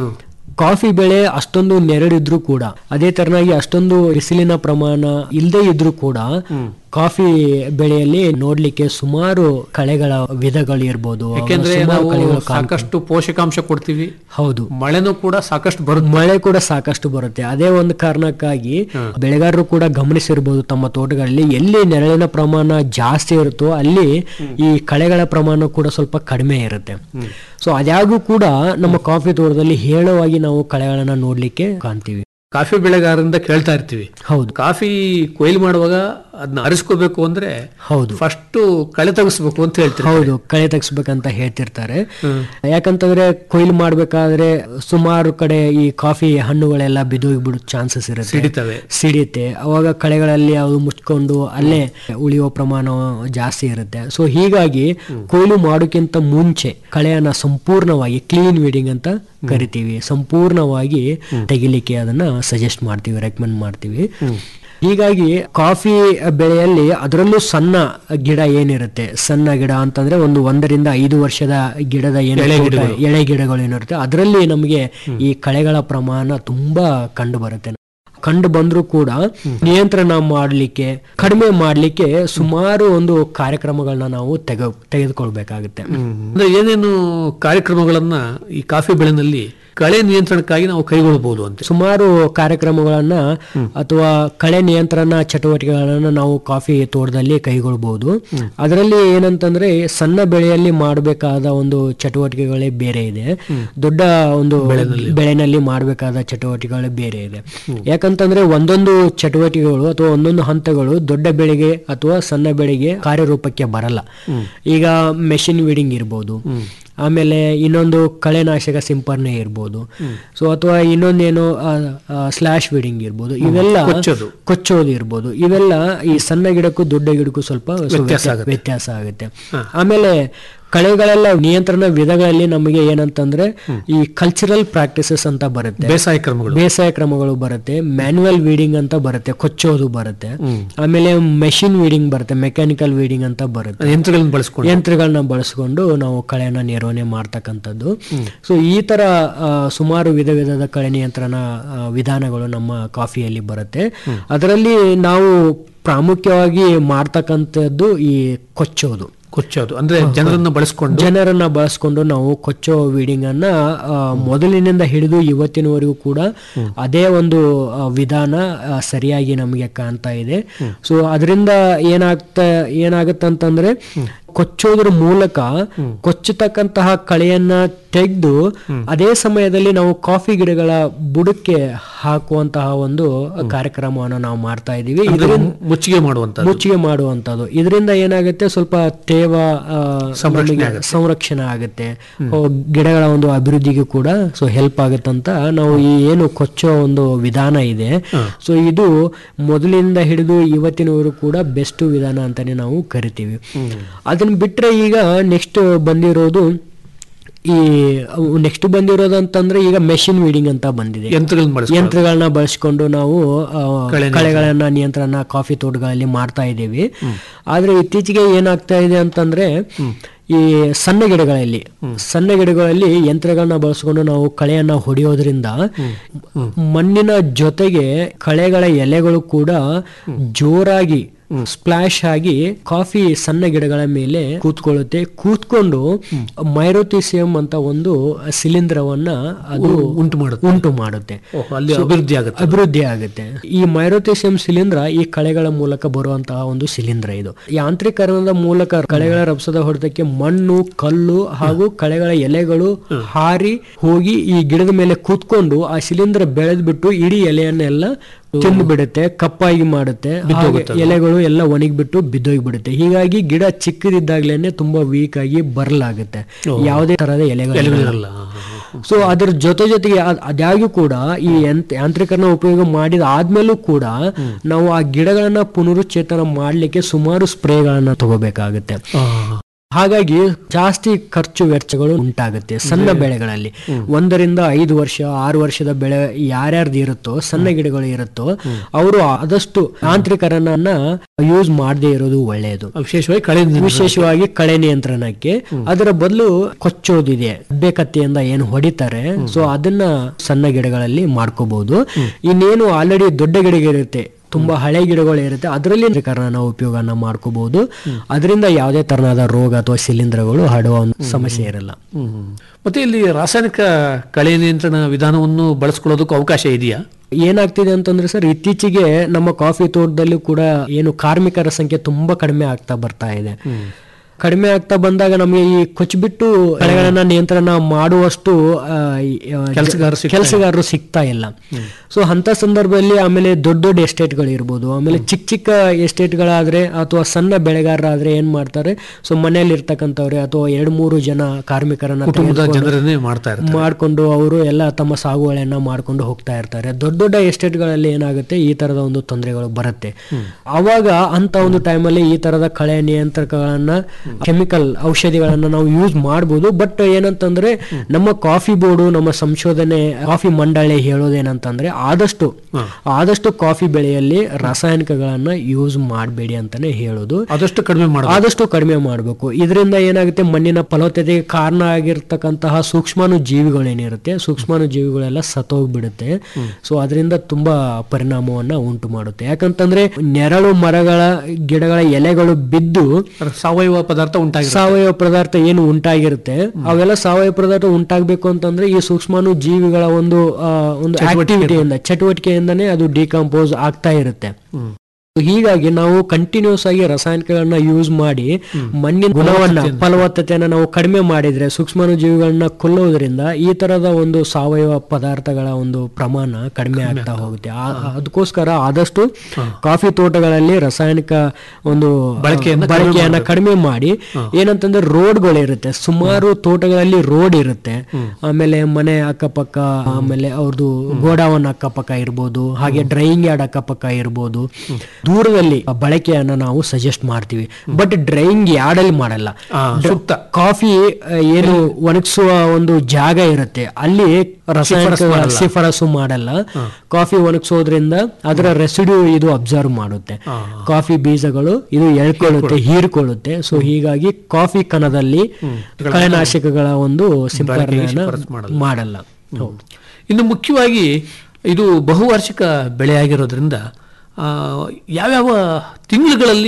ಕಾಫಿ ಬೆಳೆ ಅಷ್ಟೊಂದು ನೆರಳಿದ್ರು ಕೂಡ ಅದೇ ತರನಾಗಿ ಅಷ್ಟೊಂದು ಬಿಸಿಲಿನ ಪ್ರಮಾಣ ಇಲ್ಲದೆ ಇದ್ರೂ ಕೂಡ ಕಾಫಿ ಬೆಳೆಯಲ್ಲಿ ನೋಡ್ಲಿಕ್ಕೆ ಸುಮಾರು ಕಳೆಗಳ ವಿಧಗಳು ಇರ್ಬೋದು ಯಾಕೆಂದ್ರೆ ಸುಮಾರು ನಾವು ಕಳೆಗಳು ಕಾಣ್ತವೆ. ಸಾಕಷ್ಟು ಪೋಷಕಾಂಶ ಕೊಡ್ತೀವಿ ಹೌದು ಮಳೆನೂ ಕೂಡ ಸಾಕಷ್ಟು ಬರುತ್ತೆ ಮಳೆ ಕೂಡ ಸಾಕಷ್ಟು ಬರುತ್ತೆ ಅದೇ ಒಂದು ಕಾರಣಕ್ಕಾಗಿ ಬೆಳೆಗಾರರು ಕೂಡ ಗಮನಿಸಿರ್ಬೋದು ತಮ್ಮ ತೋಟಗಳಲ್ಲಿ ಎಲ್ಲಿ ನೆರಳಿನ ಪ್ರಮಾಣ ಜಾಸ್ತಿ ಇರುತ್ತೋ ಅಲ್ಲಿ ಈ ಕಳೆಗಳ ಪ್ರಮಾಣ ಕೂಡ ಸ್ವಲ್ಪ ಕಡಿಮೆ ಇರುತ್ತೆ ಸೊ ಅದ್ಯಾಗೂ ಕೂಡ ನಮ್ಮ ಕಾಫಿ ತೋಟದಲ್ಲಿ ಹೇಳವಾಗಿ ನಾವು ಕಳೆಗಳನ್ನ ನೋಡ್ಲಿಕ್ಕೆ ಕಾಣ್ತೀವಿ ಕಾಫಿ ಬೆಳೆಗಾರರಿಂದ ಕೇಳ್ತಾ ಇರ್ತೀವಿ ಹೌದು ಕಾಫಿ ಕೊಯ್ಲು ಮಾಡುವಾಗ ಅದನ್ನ ಅರಿಸ್ಕೋಬೇಕು ಅಂದ್ರೆ ಹೌದು ಫಸ್ಟ್ ಕಳೆ ತೆಗಿಸ್ಬೇಕು ಅಂತ ಹೇಳ್ತೀವಿ ಹೌದು ಕಳೆ ತೆಗಿಸ್ಬೇಕಂತ ಹೇಳ್ತಿರ್ತಾರೆ ಯಾಕಂತಂದ್ರೆ ಕೊಯ್ಲು ಮಾಡ್ಬೇಕಾದ್ರೆ ಸುಮಾರು ಕಡೆ ಈ ಕಾಫಿ ಹಣ್ಣುಗಳೆಲ್ಲ ಬಿದ್ದೋಗ್ಬಿಡೋ ಚಾನ್ಸಸ್ ಇರುತ್ತೆ ಸಿಡಿತವೆ ಸಿಡಿಯುತ್ತೆ ಅವಾಗ ಕಳೆಗಳಲ್ಲಿ ಅವು ಮುಚ್ಕೊಂಡು ಅಲ್ಲೇ ಉಳಿಯುವ ಪ್ರಮಾಣ ಜಾಸ್ತಿ ಇರುತ್ತೆ ಸೊ ಹೀಗಾಗಿ ಕೊಯ್ಲು ಮಾಡೋಕ್ಕಿಂತ ಮುಂಚೆ ಕಳೆಯನ್ನ ಸಂಪೂರ್ಣವಾಗಿ ಕ್ಲೀನ್ ವೀಡಿಂಗ್ ಅಂತ ಕರಿತೀವಿ ಸಂಪೂರ್ಣವಾಗಿ ತೆಗಿಲಿಕ್ಕೆ ಅದನ್ನ ಸಜೆಸ್ಟ್ ಮಾಡ್ತೀವಿ ರೆಕಮೆಂಡ್ ಮಾಡ್ತೀವಿ ಹೀಗಾಗಿ ಕಾಫಿ ಬೆಳೆಯಲ್ಲಿ ಅದರಲ್ಲೂ ಸಣ್ಣ ಗಿಡ ಏನಿರುತ್ತೆ ಸಣ್ಣ ಗಿಡ ಅಂತಂದ್ರೆ ಒಂದು ಒಂದರಿಂದ ಐದು ವರ್ಷದ ಗಿಡದ ಏನು ಎಳೆ ತೋಟ- ಗಿಡಗಳು. ಎಳೆ ಗಿಡಗಳು ಏನಿರುತ್ತೆ ಅದರಲ್ಲಿ ನಮಗೆ ಈ ಕಳೆಗಳ ಪ್ರಮಾಣ ತುಂಬಾ ಕಂಡು ಬರುತ್ತೆ ಕಂಡು ಬಂದ್ರೂ ಕೂಡ ನಿಯಂತ್ರಣ ಮಾಡಲಿಕ್ಕೆ ಕಡಿಮೆ ಮಾಡಲಿಕ್ಕೆ ಸುಮಾರು ಒಂದು ಕಾರ್ಯಕ್ರಮಗಳನ್ನ ನಾವು ತೆಗೆ ತೆಗೆದುಕೊಳ್ಬೇಕಾಗುತ್ತೆ ಅಂದ್ರೆ ಏನೇನು ಕಾರ್ಯಕ್ರಮಗಳನ್ನ ಈ ಕಾಫಿ ಬೆಳೆನಲ್ಲಿ ಕಳೆ ನಿಯಂತ್ರಣಕ್ಕಾಗಿ ನಾವು ಕೈಗೊಳ್ಳಬಹುದು ಅಂತ ಸುಮಾರು ಕಾರ್ಯಕ್ರಮಗಳನ್ನ ಅಥವಾ ಕಳೆ ನಿಯಂತ್ರಣ ಚಟುವಟಿಕೆಗಳನ್ನ ನಾವು ಕಾಫಿ ತೋಟದಲ್ಲಿ ಕೈಗೊಳ್ಳಬಹುದು ಅದರಲ್ಲಿ ಏನಂತಂದ್ರೆ ಸಣ್ಣ ಬೆಳೆಯಲ್ಲಿ ಮಾಡಬೇಕಾದ ಒಂದು ಚಟುವಟಿಕೆಗಳೇ ಬೇರೆ ಇದೆ ದೊಡ್ಡ ಒಂದು ಬೆಳೆನಲ್ಲಿ ಮಾಡಬೇಕಾದ ಚಟುವಟಿಕೆಗಳೇ ಬೇರೆ ಇದೆ ಯಾಕಂತಂದ್ರೆ ಒಂದೊಂದು ಚಟುವಟಿಕೆಗಳು ಅಥವಾ ಒಂದೊಂದು ಹಂತಗಳು ದೊಡ್ಡ ಬೆಳೆಗೆ ಅಥವಾ ಸಣ್ಣ ಬೆಳೆಗೆ ಕಾರ್ಯರೂಪಕ್ಕೆ ಬರಲ್ಲ ಈಗ ಮೆಷಿನ್ ವೀಡಿಂಗ್ ಇರ್ಬೋದು ಆಮೇಲೆ ಇನ್ನೊಂದು ಕಳೆನಾಶಕ ಸಿಂಪರಣೆ ಇರ್ಬೋದು ಸೊ ಅಥವಾ ಇನ್ನೊಂದೇನು ಸ್ಲಾಶ್ ವೀಡಿಂಗ್ ಇರ್ಬೋದು ಇವೆಲ್ಲ ಕೊಚ್ಚೋದು. ಕೊಚ್ಚೋದು ಇರ್ಬೋದು ಇವೆಲ್ಲ ಈ ಸಣ್ಣ ಗಿಡಕ್ಕೂ ದೊಡ್ಡ ಗಿಡಕ್ಕೂ ಸ್ವಲ್ಪ ಸ್ವಲ್ಪ ವ್ಯತ್ಯಾಸ ಆಗುತ್ತೆ. ವ್ಯತ್ಯಾಸ ಆಗುತ್ತೆ ಆಮೇಲೆ ಕಳೆಗಳೆಲ್ಲ ನಿಯಂತ್ರಣ ವಿಧಗಳಲ್ಲಿ ನಮಗೆ ಏನಂತಂದ್ರೆ ಈ ಕಲ್ಚರಲ್ ಪ್ರಾಕ್ಟೀಸಸ್ ಅಂತ ಬರುತ್ತೆ ಬೇಸಾಯ ಕ್ರಮಗಳು ಬೇಸಾಯ ಕ್ರಮಗಳು ಬರುತ್ತೆ ಮ್ಯಾನ್ಯುವಲ್ ವೀಡಿಂಗ್ ಅಂತ ಬರುತ್ತೆ ಕೊಚ್ಚೋದು ಬರುತ್ತೆ ಆಮೇಲೆ ಮೆಷಿನ್ ವೀಡಿಂಗ್ ಬರುತ್ತೆ ಮೆಕ್ಯಾನಿಕಲ್ ವೀಡಿಂಗ್ ಅಂತ ಬರುತ್ತೆ ಯಂತ್ರಗಳನ್ನ ಬಳಸ್ಕೊಂಡು ಯಂತ್ರಗಳನ್ನ ಬಳಸ್ಕೊಂಡು ನಾವು ಕಳೆಯನ್ನ ನಿರ್ವಹಣೆ ಮಾಡ್ತಕ್ಕಂಥದ್ದು ಸೊ ಈ ತರ ಆ, ಸುಮಾರು ವಿಧ ವಿಧದ ಕಳೆ ನಿಯಂತ್ರಣ ಆ, ವಿಧಾನಗಳು ನಮ್ಮ ಕಾಫಿಯಲ್ಲಿ ಬರುತ್ತೆ ಅದರಲ್ಲಿ ನಾವು ಪ್ರಾಮುಖ್ಯವಾಗಿ ಮಾಡ್ತಕ್ಕಂಥದ್ದು ಈ ಕೊಚ್ಚೋದು ಕೊಚ್ಚೋದು ಅಂದ್ರೆ ಜನರನ್ನ ಬಳಸ್ಕೊಂಡು ಜನರನ್ನ ಬಳಸ್ಕೊಂಡು ನಾವು ಕೊಚ್ಚೋ ವೀಡಿಂಗ್ ಅನ್ನ ಆ, ಮೊದಲಿನಿಂದ ಹಿಡಿದು ಇವತ್ತಿನವರೆಗೂ ಕೂಡ ಅದೇ ಒಂದು ಆ, ವಿಧಾನ ಆ, ಸರಿಯಾಗಿ ನಮಗೆ ಕಾಣ್ತಾ ಇದೆ ಸೊ ಅದರಿಂದ ಏನಾಗ್ತ ಏನಾಗುತ್ತಂತಂದ್ರೆ ಕೊಚ್ಚೋದ್ರ ಮೂಲಕ ಕೊಚ್ಚತಕ್ಕಂತಹ ಕಳೆಯನ್ನ ತೆಗೆದು ಅದೇ ಸಮಯದಲ್ಲಿ ನಾವು ಕಾಫಿ ಗಿಡಗಳ ಬುಡಕ್ಕೆ ಹಾಕುವಂತಹ ಒಂದು ಕಾರ್ಯಕ್ರಮವನ್ನು ನಾವು ಮಾಡ್ತಾ ಇದೀವಿ ಅಂದ್ರೆ ಇದರಿಂದ ಮುಚ್ಚಿಗೆ ಮಾಡುವಂತ ಮುಚ್ಚಿಗೆ ಮಾಡುವಂತದ್ದು ಇದರಿಂದ ಏನಾಗುತ್ತೆ ಸ್ವಲ್ಪ ತೇವ ಆ, ಸಂರಕ್ಷಣೆ ನಮಗೆ ಆಗುತ್ತೆ. ಸಂರಕ್ಷಣೆ ಆಗುತ್ತೆ ಓ, ಗಿಡಗಳ ಒಂದು ಅಭಿವೃದ್ಧಿಗೆ ಕೂಡ ಸೊ ಹೆಲ್ಪ್ ಆಗುತ್ತಂತ ನಾವು ಈ ಏನು ಕೊಚ್ಚೋ ಒಂದು ವಿಧಾನ ಇದೆ ಸೊ ಇದು ಮೊದಲಿಂದ ಹಿಡಿದು ಇವತ್ತಿನವರು ಕೂಡ ಬೆಸ್ಟ್ ವಿಧಾನ ಅಂತಾನೆ ನಾವು ಕರಿತೀವಿ ಅದನ್ನ ಬಿಟ್ರೆ ಈಗ ನೆಕ್ಸ್ಟ್ ಬಂದಿರೋದು ಈ ನೆಕ್ಸ್ಟ್ ಬಂದಿರೋದು ಅಂತಂದ್ರೆ ಈಗ ಮೆಷಿನ್ ವೀಡಿಂಗ್ ಅಂತ ಬಂದಿದೆ ಯಂತ್ರಗಳನ್ನ ಬಳಸ್ಕೊಂಡು ಯಂತ್ರಗಳನ್ನ ಬಳಸ್ಕೊಂಡು ನಾವು ಆ, ಕಳೆ ಕಳೆಗಳನ್ನ ನಿಯಂತ್ರಣ ಕಾಫಿ ತೋಟಗಳಲ್ಲಿ ಮಾಡ್ತಾ ಇದ್ದೀವಿ ಆದ್ರೆ ಇತ್ತೀಚೆಗೆ ಏನಾಗ್ತಾ ಇದೆ ಅಂತಂದ್ರೆ ಈ ಸಣ್ಣ ಗಿಡಗಳಲ್ಲಿ ಸಣ್ಣ ಗಿಡಗಳಲ್ಲಿ ಯಂತ್ರಗಳನ್ನ ಬಳಸ್ಕೊಂಡು ನಾವು ಕಳೆಯನ್ನ ಹೊಡೆಯೋದ್ರಿಂದ ಮಣ್ಣಿನ ಜೊತೆಗೆ ಕಳೆಗಳ ಎಲೆಗಳು ಕೂಡ ಜೋರಾಗಿ ಸ್ಪ್ಲಾಶ್ ಆಗಿ ಕಾಫಿ ಸಣ್ಣ ಗಿಡಗಳ ಮೇಲೆ ಕೂತ್ಕೊಳ್ಳುತ್ತೆ ಕೂತ್ಕೊಂಡು ಮೈರೋತಿಸಿಯಂ ಅಂತ ಒಂದು ಶಿಲೀಂಧ್ರವನ್ನ ಅದು ಉಂಟು ಮಾಡುತ್ತೆ ಉಂಟು ಮಾಡುತ್ತೆ ಓಹ್, ಅಲ್ಲಿ ಅಭಿವೃದ್ಧಿ ಆಗುತ್ತೆ ಅಭಿವೃದ್ಧಿ ಆಗುತ್ತೆ ಈ ಮೈರೋಥಿಸಿಯಂ ಶಿಲೀಂಧ್ರ ಈ ಕಳೆಗಳ ಮೂಲಕ ಬರುವಂತಹ ಒಂದು ಶಿಲೀಂಧ್ರ ಇದು ಯಾಂತ್ರೀಕರಣದ ಮೂಲಕ ಕಳೆಗಳ ರಭಸದ ಹೊಡೆತಕ್ಕೆ ಮಣ್ಣು ಕಲ್ಲು ಹಾಗೂ ಕಳೆಗಳ ಎಲೆಗಳು ಹಾರಿ ಹೋಗಿ ಈ ಗಿಡದ ಮೇಲೆ ಕೂತ್ಕೊಂಡು ಆ ಶಿಲೀಂಧ್ರ ಬೆಳೆದ್ಬಿಟ್ಟು ಇಡೀ ಎಲೆಯನ್ನೆಲ್ಲ ತಿಂದು ಬಿಡುತ್ತೆ ಕಪ್ಪಾಗಿ ಮಾಡುತ್ತೆ ಹಾಗೆ ಎಲೆಗಳು ಎಲ್ಲ ಒಣಗಿಬಿಟ್ಟು ಬಿದ್ದೋಗ್ಬಿಡುತ್ತೆ ಹೀಗಾಗಿ ಗಿಡ ಚಿಕ್ಕದಿದ್ದಾಗ್ಲೇನೆ ತುಂಬಾ ವೀಕ್ ಆಗಿ ಬರಲಾಗುತ್ತೆ ಯಾವುದೇ ತರಹದ ಎಲೆಗಳು ಎಲೆಗಳಿರಲ್ಲ. ಸೊ ಅದ್ರ ಜೊತೆ ಜೊತೆಗೆ ಅದ್- ಅದಾಗ್ಯೂ ಕೂಡ ಈ ಯಂತ್- ಯಾಂತ್ರಿಕರಣ ಉಪಯೋಗ ಮಾಡಿದ ಆದ್ಮೇಲೂ ಕೂಡ ನಾವು ಆ ಗಿಡಗಳನ್ನ ಪುನರುಚ್ಚೇತನ ಮಾಡ್ಲಿಕ್ಕೆ ಸುಮಾರು ಸ್ಪ್ರೇಗಳನ್ನ ತಗೋಬೇಕಾಗುತ್ತೆ ಹಾಗಾಗಿ ಜಾಸ್ತಿ ಖರ್ಚು ವೆಚ್ಚಗಳು ಉಂಟಾಗುತ್ತೆ ಸಣ್ಣ ಬೆಳೆಗಳಲ್ಲಿ ಒಂದರಿಂದ ಐದು ವರ್ಷ ಆರು ವರ್ಷದ ಬೆಳೆ ಯಾರ್ಯಾರ್ದು ಇರುತ್ತೋ ಸಣ್ಣ ಗಿಡಗಳು ಇರುತ್ತೋ ಅವರು ಆದಷ್ಟು ಯಾಂತ್ರಿಕರನ್ನ ಯೂಸ್ ಮಾಡದೇ ಇರೋದು ಒಳ್ಳೆಯದು ವಿಶೇಷವಾಗಿ ಕಳೆ ನಿಯಂತ್ರಣ. ವಿಶೇಷವಾಗಿ ಕಳೆ ನಿಯಂತ್ರಣಕ್ಕೆ ಅದರ ಬದಲು ಕೊಚ್ಚೋದಿದೆ ಅಬ್ಬೆ ಕತ್ತಿಯಿಂದ ಏನು ಹೊಡಿತಾರೆ ಸೊ ಅದನ್ನ ಸಣ್ಣ ಗಿಡಗಳಲ್ಲಿ ಮಾಡ್ಕೋಬಹುದು ಇನ್ನೇನು ಆಲ್ರೆಡಿ ದೊಡ್ಡ ಗಿಡ ಇರುತ್ತೆ ತುಂಬಾ ಹಳೆ ಗಿಡಗಳು ಇರುತ್ತೆ ಅದರಲ್ಲಿ ನಾವು ಉಪಯೋಗನ ಮಾಡ್ಕೋಬಹುದು ಅದರಿಂದ ಯಾವುದೇ ತರನಾದ ರೋಗ ಅಥವಾ ಶಿಲೀಂಧ್ರಗಳು ಹರಡುವ ಒಂದು ಸಮಸ್ಯೆ ಇರಲ್ಲ ಹ್ಮ್. ಮತ್ತೆ ಇಲ್ಲಿ ರಾಸಾಯನಿಕ ಕಳೆ ನಿಯಂತ್ರಣ ವಿಧಾನವನ್ನು ಬಳಸ್ಕೊಳ್ಳೋದಕ್ಕೂ ಅವಕಾಶ ಇದೆಯಾ ಏನಾಗ್ತಿದೆ ಅಂತಂದ್ರೆ ಸರ್ ಇತ್ತೀಚೆಗೆ ನಮ್ಮ ಕಾಫಿ ತೋಟದಲ್ಲೂ ಕೂಡ ಏನು ಕಾರ್ಮಿಕರ ಸಂಖ್ಯೆ ತುಂಬಾ ಕಡಿಮೆ ಆಗ್ತಾ ಬರ್ತಾ ಇದೆ ಕಡಿಮೆ ಆಗ್ತಾ ಬಂದಾಗ ನಮಗೆ ಈ ಕೊಚ್ಚಿಬಿಟ್ಟು ಕಳೆಗಳನ್ನ ನಿಯಂತ್ರಣ ಮಾಡುವಷ್ಟು ಆ, ಈ, ಆ, ಕೆಲ್ಸಗಾರರು ಸಿಗ್ತಾ ಕೆಲಸಗಾರರು ಸಿಗ್ತಾ ಇಲ್ಲ ಸೊ ಅಂತ ಸಂದರ್ಭದಲ್ಲಿ ಆಮೇಲೆ ದೊಡ್ಡ ದೊಡ್ಡ ಎಸ್ಟೇಟ್ಗಳು ಇರ್ಬೋದು ಆಮೇಲೆ ಚಿಕ್ಕ ಚಿಕ್ಕ ಎಸ್ಟೇಟ್ಗಳಾದ್ರೆ ಅಥವಾ ಸಣ್ಣ ಬೆಳೆಗಾರರಾದ್ರೆ ಏನ್ ಮಾಡ್ತಾರೆ ಸೊ ಮನೆಯಲ್ಲಿ ಇರ್ತಕ್ಕಂಥವ್ರೆ ಅಥವಾ ಎರಡ್ ಮೂರು ಜನ ಕಾರ್ಮಿಕರನ್ನ ಕುಟುಂಬದ ತೆಗೆದುಕೊಂಡು- ಜನರನ್ನೇ ಮಾಡ್ತಾ ಇರ್ತಾರೆ ಮಾಡ್ಕೊಂಡು ಅವರು ಎಲ್ಲ ತಮ್ಮ ಸಾಗುವಳಿಯನ್ನ ಮಾಡ್ಕೊಂಡು ಹೋಗ್ತಾ ಇರ್ತಾರೆ ದೊಡ್ಡ ದೊಡ್ಡ ಎಸ್ಟೇಟ್ಗಳಲ್ಲಿ ಏನಾಗುತ್ತೆ ಈ ತರದ ಒಂದು ತೊಂದರೆಗಳು ಬರುತ್ತೆ ಅವಾಗ ಅಂತ ಒಂದು ಟೈಮಲ್ಲಿ ಈ ತರದ ಕಳೆ ನಿಯಂತ್ರಕಗಳನ್ನ ಕೆಮಿಕಲ್ ಔಷಧಿಗಳನ್ನ ನಾವು ಯೂಸ್ ಮಾಡ್ಬೋದು ಬಟ್ ಏನಂತಂದ್ರೆ ನಮ್ಮ ಕಾಫಿ ಬೋರ್ಡು ನಮ್ಮ ಸಂಶೋಧನೆ ಕಾಫಿ ಮಂಡಳಿ ಹೇಳೋದೇನಂತಂದ್ರೆ ಆದಷ್ಟು ಆದಷ್ಟು ಕಾಫಿ ಬೆಳೆಯಲ್ಲಿ ರಾಸಾಯನಿಕಗಳನ್ನ ಯೂಸ್ ಮಾಡಬೇಡಿ ಅಂತಾನೆ ಹೇಳೋದು ಆದಷ್ಟು ಕಡಿಮೆ ಮಾಡ ಆದಷ್ಟು ಕಡಿಮೆ ಮಾಡಬೇಕು ಇದರಿಂದ ಏನಾಗುತ್ತೆ ಮಣ್ಣಿನ ಫಲವತ್ತತೆಗೆ ಕಾರಣ ಆಗಿರ್ತಕ್ಕಂತಹ ಸೂಕ್ಷ್ಮಾಣು ಜೀವಿಗಳೇನಿರುತ್ತೆ ಸೂಕ್ಷ್ಮಾಣು ಜೀವಿಗಳೆಲ್ಲ ಸತ್ತೋಗ್ಬಿಡುತ್ತೆ ಸೊ ಅದರಿಂದ ತುಂಬಾ ಪರಿಣಾಮವನ್ನ ಉಂಟು ಮಾಡುತ್ತೆ ಯಾಕಂತಂದ್ರೆ ನೆರಳು ಮರಗಳ ಗಿಡಗಳ ಎಲೆಗಳು ಬಿದ್ದು ಸಾವಯವ ಪದಾರ್ಥ ಉಂಟಾಗಿ ಸಾವಯವ ಪದಾರ್ಥ ಏನು ಉಂಟಾಗಿರುತ್ತೆ ಅವೆಲ್ಲ ಸಾವಯವ ಪದಾರ್ಥ ಉಂಟಾಗಬೇಕು ಅಂತಂದ್ರೆ ಈ ಸೂಕ್ಷ್ಮಾಣು ಜೀವಿಗಳ ಒಂದು ಆ, ಒಂದು ಆಕ್ಟಿವಿಟಿಯಿಂದ ಚಟುವಟಿಕೆಯಿಂದನೇ ಅದು ಡಿಕಂಪೋಸ್ ಆಗ್ತಾ ಇರುತ್ತೆ ಹೀಗಾಗಿ ನಾವು ಕಂಟಿನ್ಯೂಸ್ ಆಗಿ ರಾಸಾಯನಿಕಗಳನ್ನ ಯೂಸ್ ಮಾಡಿ ಮಣ್ಣಿನ ಗುಣವನ್ನ ಫಲವತ್ತತೆಯನ್ನ ನಾವು ಕಡಿಮೆ ಮಾಡಿದ್ರೆ ಸೂಕ್ಷ್ಮಾಣು ಜೀವಿಗಳನ್ನ ಕೊಲ್ಲೋದ್ರಿಂದ ಈ ತರದ ಒಂದು ಸಾವಯವ ಪದಾರ್ಥಗಳ ಒಂದು ಪ್ರಮಾಣ ಕಡಿಮೆ ಆಗ್ತಾ ಹೋಗುತ್ತೆ ಆ- ಅದಕ್ಕೋಸ್ಕರ ಆದಷ್ಟು ಕಾಫಿ ತೋಟಗಳಲ್ಲಿ ರಾಸಾಯನಿಕ ಒಂದು ಬಳಕೆಯನ್ನ ಕಡಿಮೆ ಬಳಕೆಯನ್ನ ಕಡಿಮೆ ಮಾಡಿ ಏನಂತಂದ್ರೆ ರೋಡ್ಗಳು ಇರುತ್ತೆ ಸುಮಾರು ತೋಟಗಳಲ್ಲಿ ರೋಡ್ ಇರುತ್ತೆ ಆಮೇಲೆ ಮನೆ ಅಕ್ಕಪಕ್ಕ ಆಮೇಲೆ ಅವ್ರದ್ದು ಗೋಡಾವನ್ ಅಕ್ಕಪಕ್ಕ ಇರ್ಬೋದು ಹಾಗೆ ಡ್ರೈಯಿಂಗ್ ಯಾರ್ಡ್ ಅಕ್ಕಪಕ್ಕ ಇರ್ಬೋದು ದೂರದಲ್ಲಿ ಬಳಕೆಯನ್ನ ನಾವು ಸಜೆಸ್ಟ್ ಮಾಡ್ತೀವಿ ಬಟ್ ಡ್ರೈಯಿಂಗ್ ಯಾರ್ಡ್ ಅಲ್ಲಿ ಮಾಡಲ್ಲ ಸೂಕ್ತ. ಕಾಫಿ ಆ, ಏನು ಒಣಗಿಸುವ ಒಂದು ಜಾಗ ಇರುತ್ತೆ ಅಲ್ಲಿ ರಾಸಾಯನಿಕ ಶಿಫಾರಸು ಮಾಡಲ್ಲ ಕಾಫಿ ಒಣಗಿಸೋದ್ರಿಂದ ಅದರ ರೆಸಿಡ್ಯೂ ಇದು ಅಬ್ಸರ್ವ್ ಮಾಡುತ್ತೆ ಕಾಫಿ ಬೀಜಗಳು ಇದು ಎಳ್ಕೊಳ್ಳುತ್ತೆ ಹೀರ್ಕೊಳ್ಳುತ್ತೆ ಸೊ ಹೀಗಾಗಿ ಕಾಫಿ ಕಣದಲ್ಲಿ ಕಳೆನಾಶಕಗಳ ಒಂದು ಸಿಂಪರಣೆಯನ್ನ ಮಾಡಲ್ಲ ಹೌದು ಇನ್ನು ಮುಖ್ಯವಾಗಿ ಇದು ಬಹುವಾರ್ಷಿಕ ಬೆಳೆ ಆಗಿರೋದ್ರಿಂದ ಆ, ಯಾವ್ಯಾವ ತಿಂಗಳುಗಳಲ್ಲಿ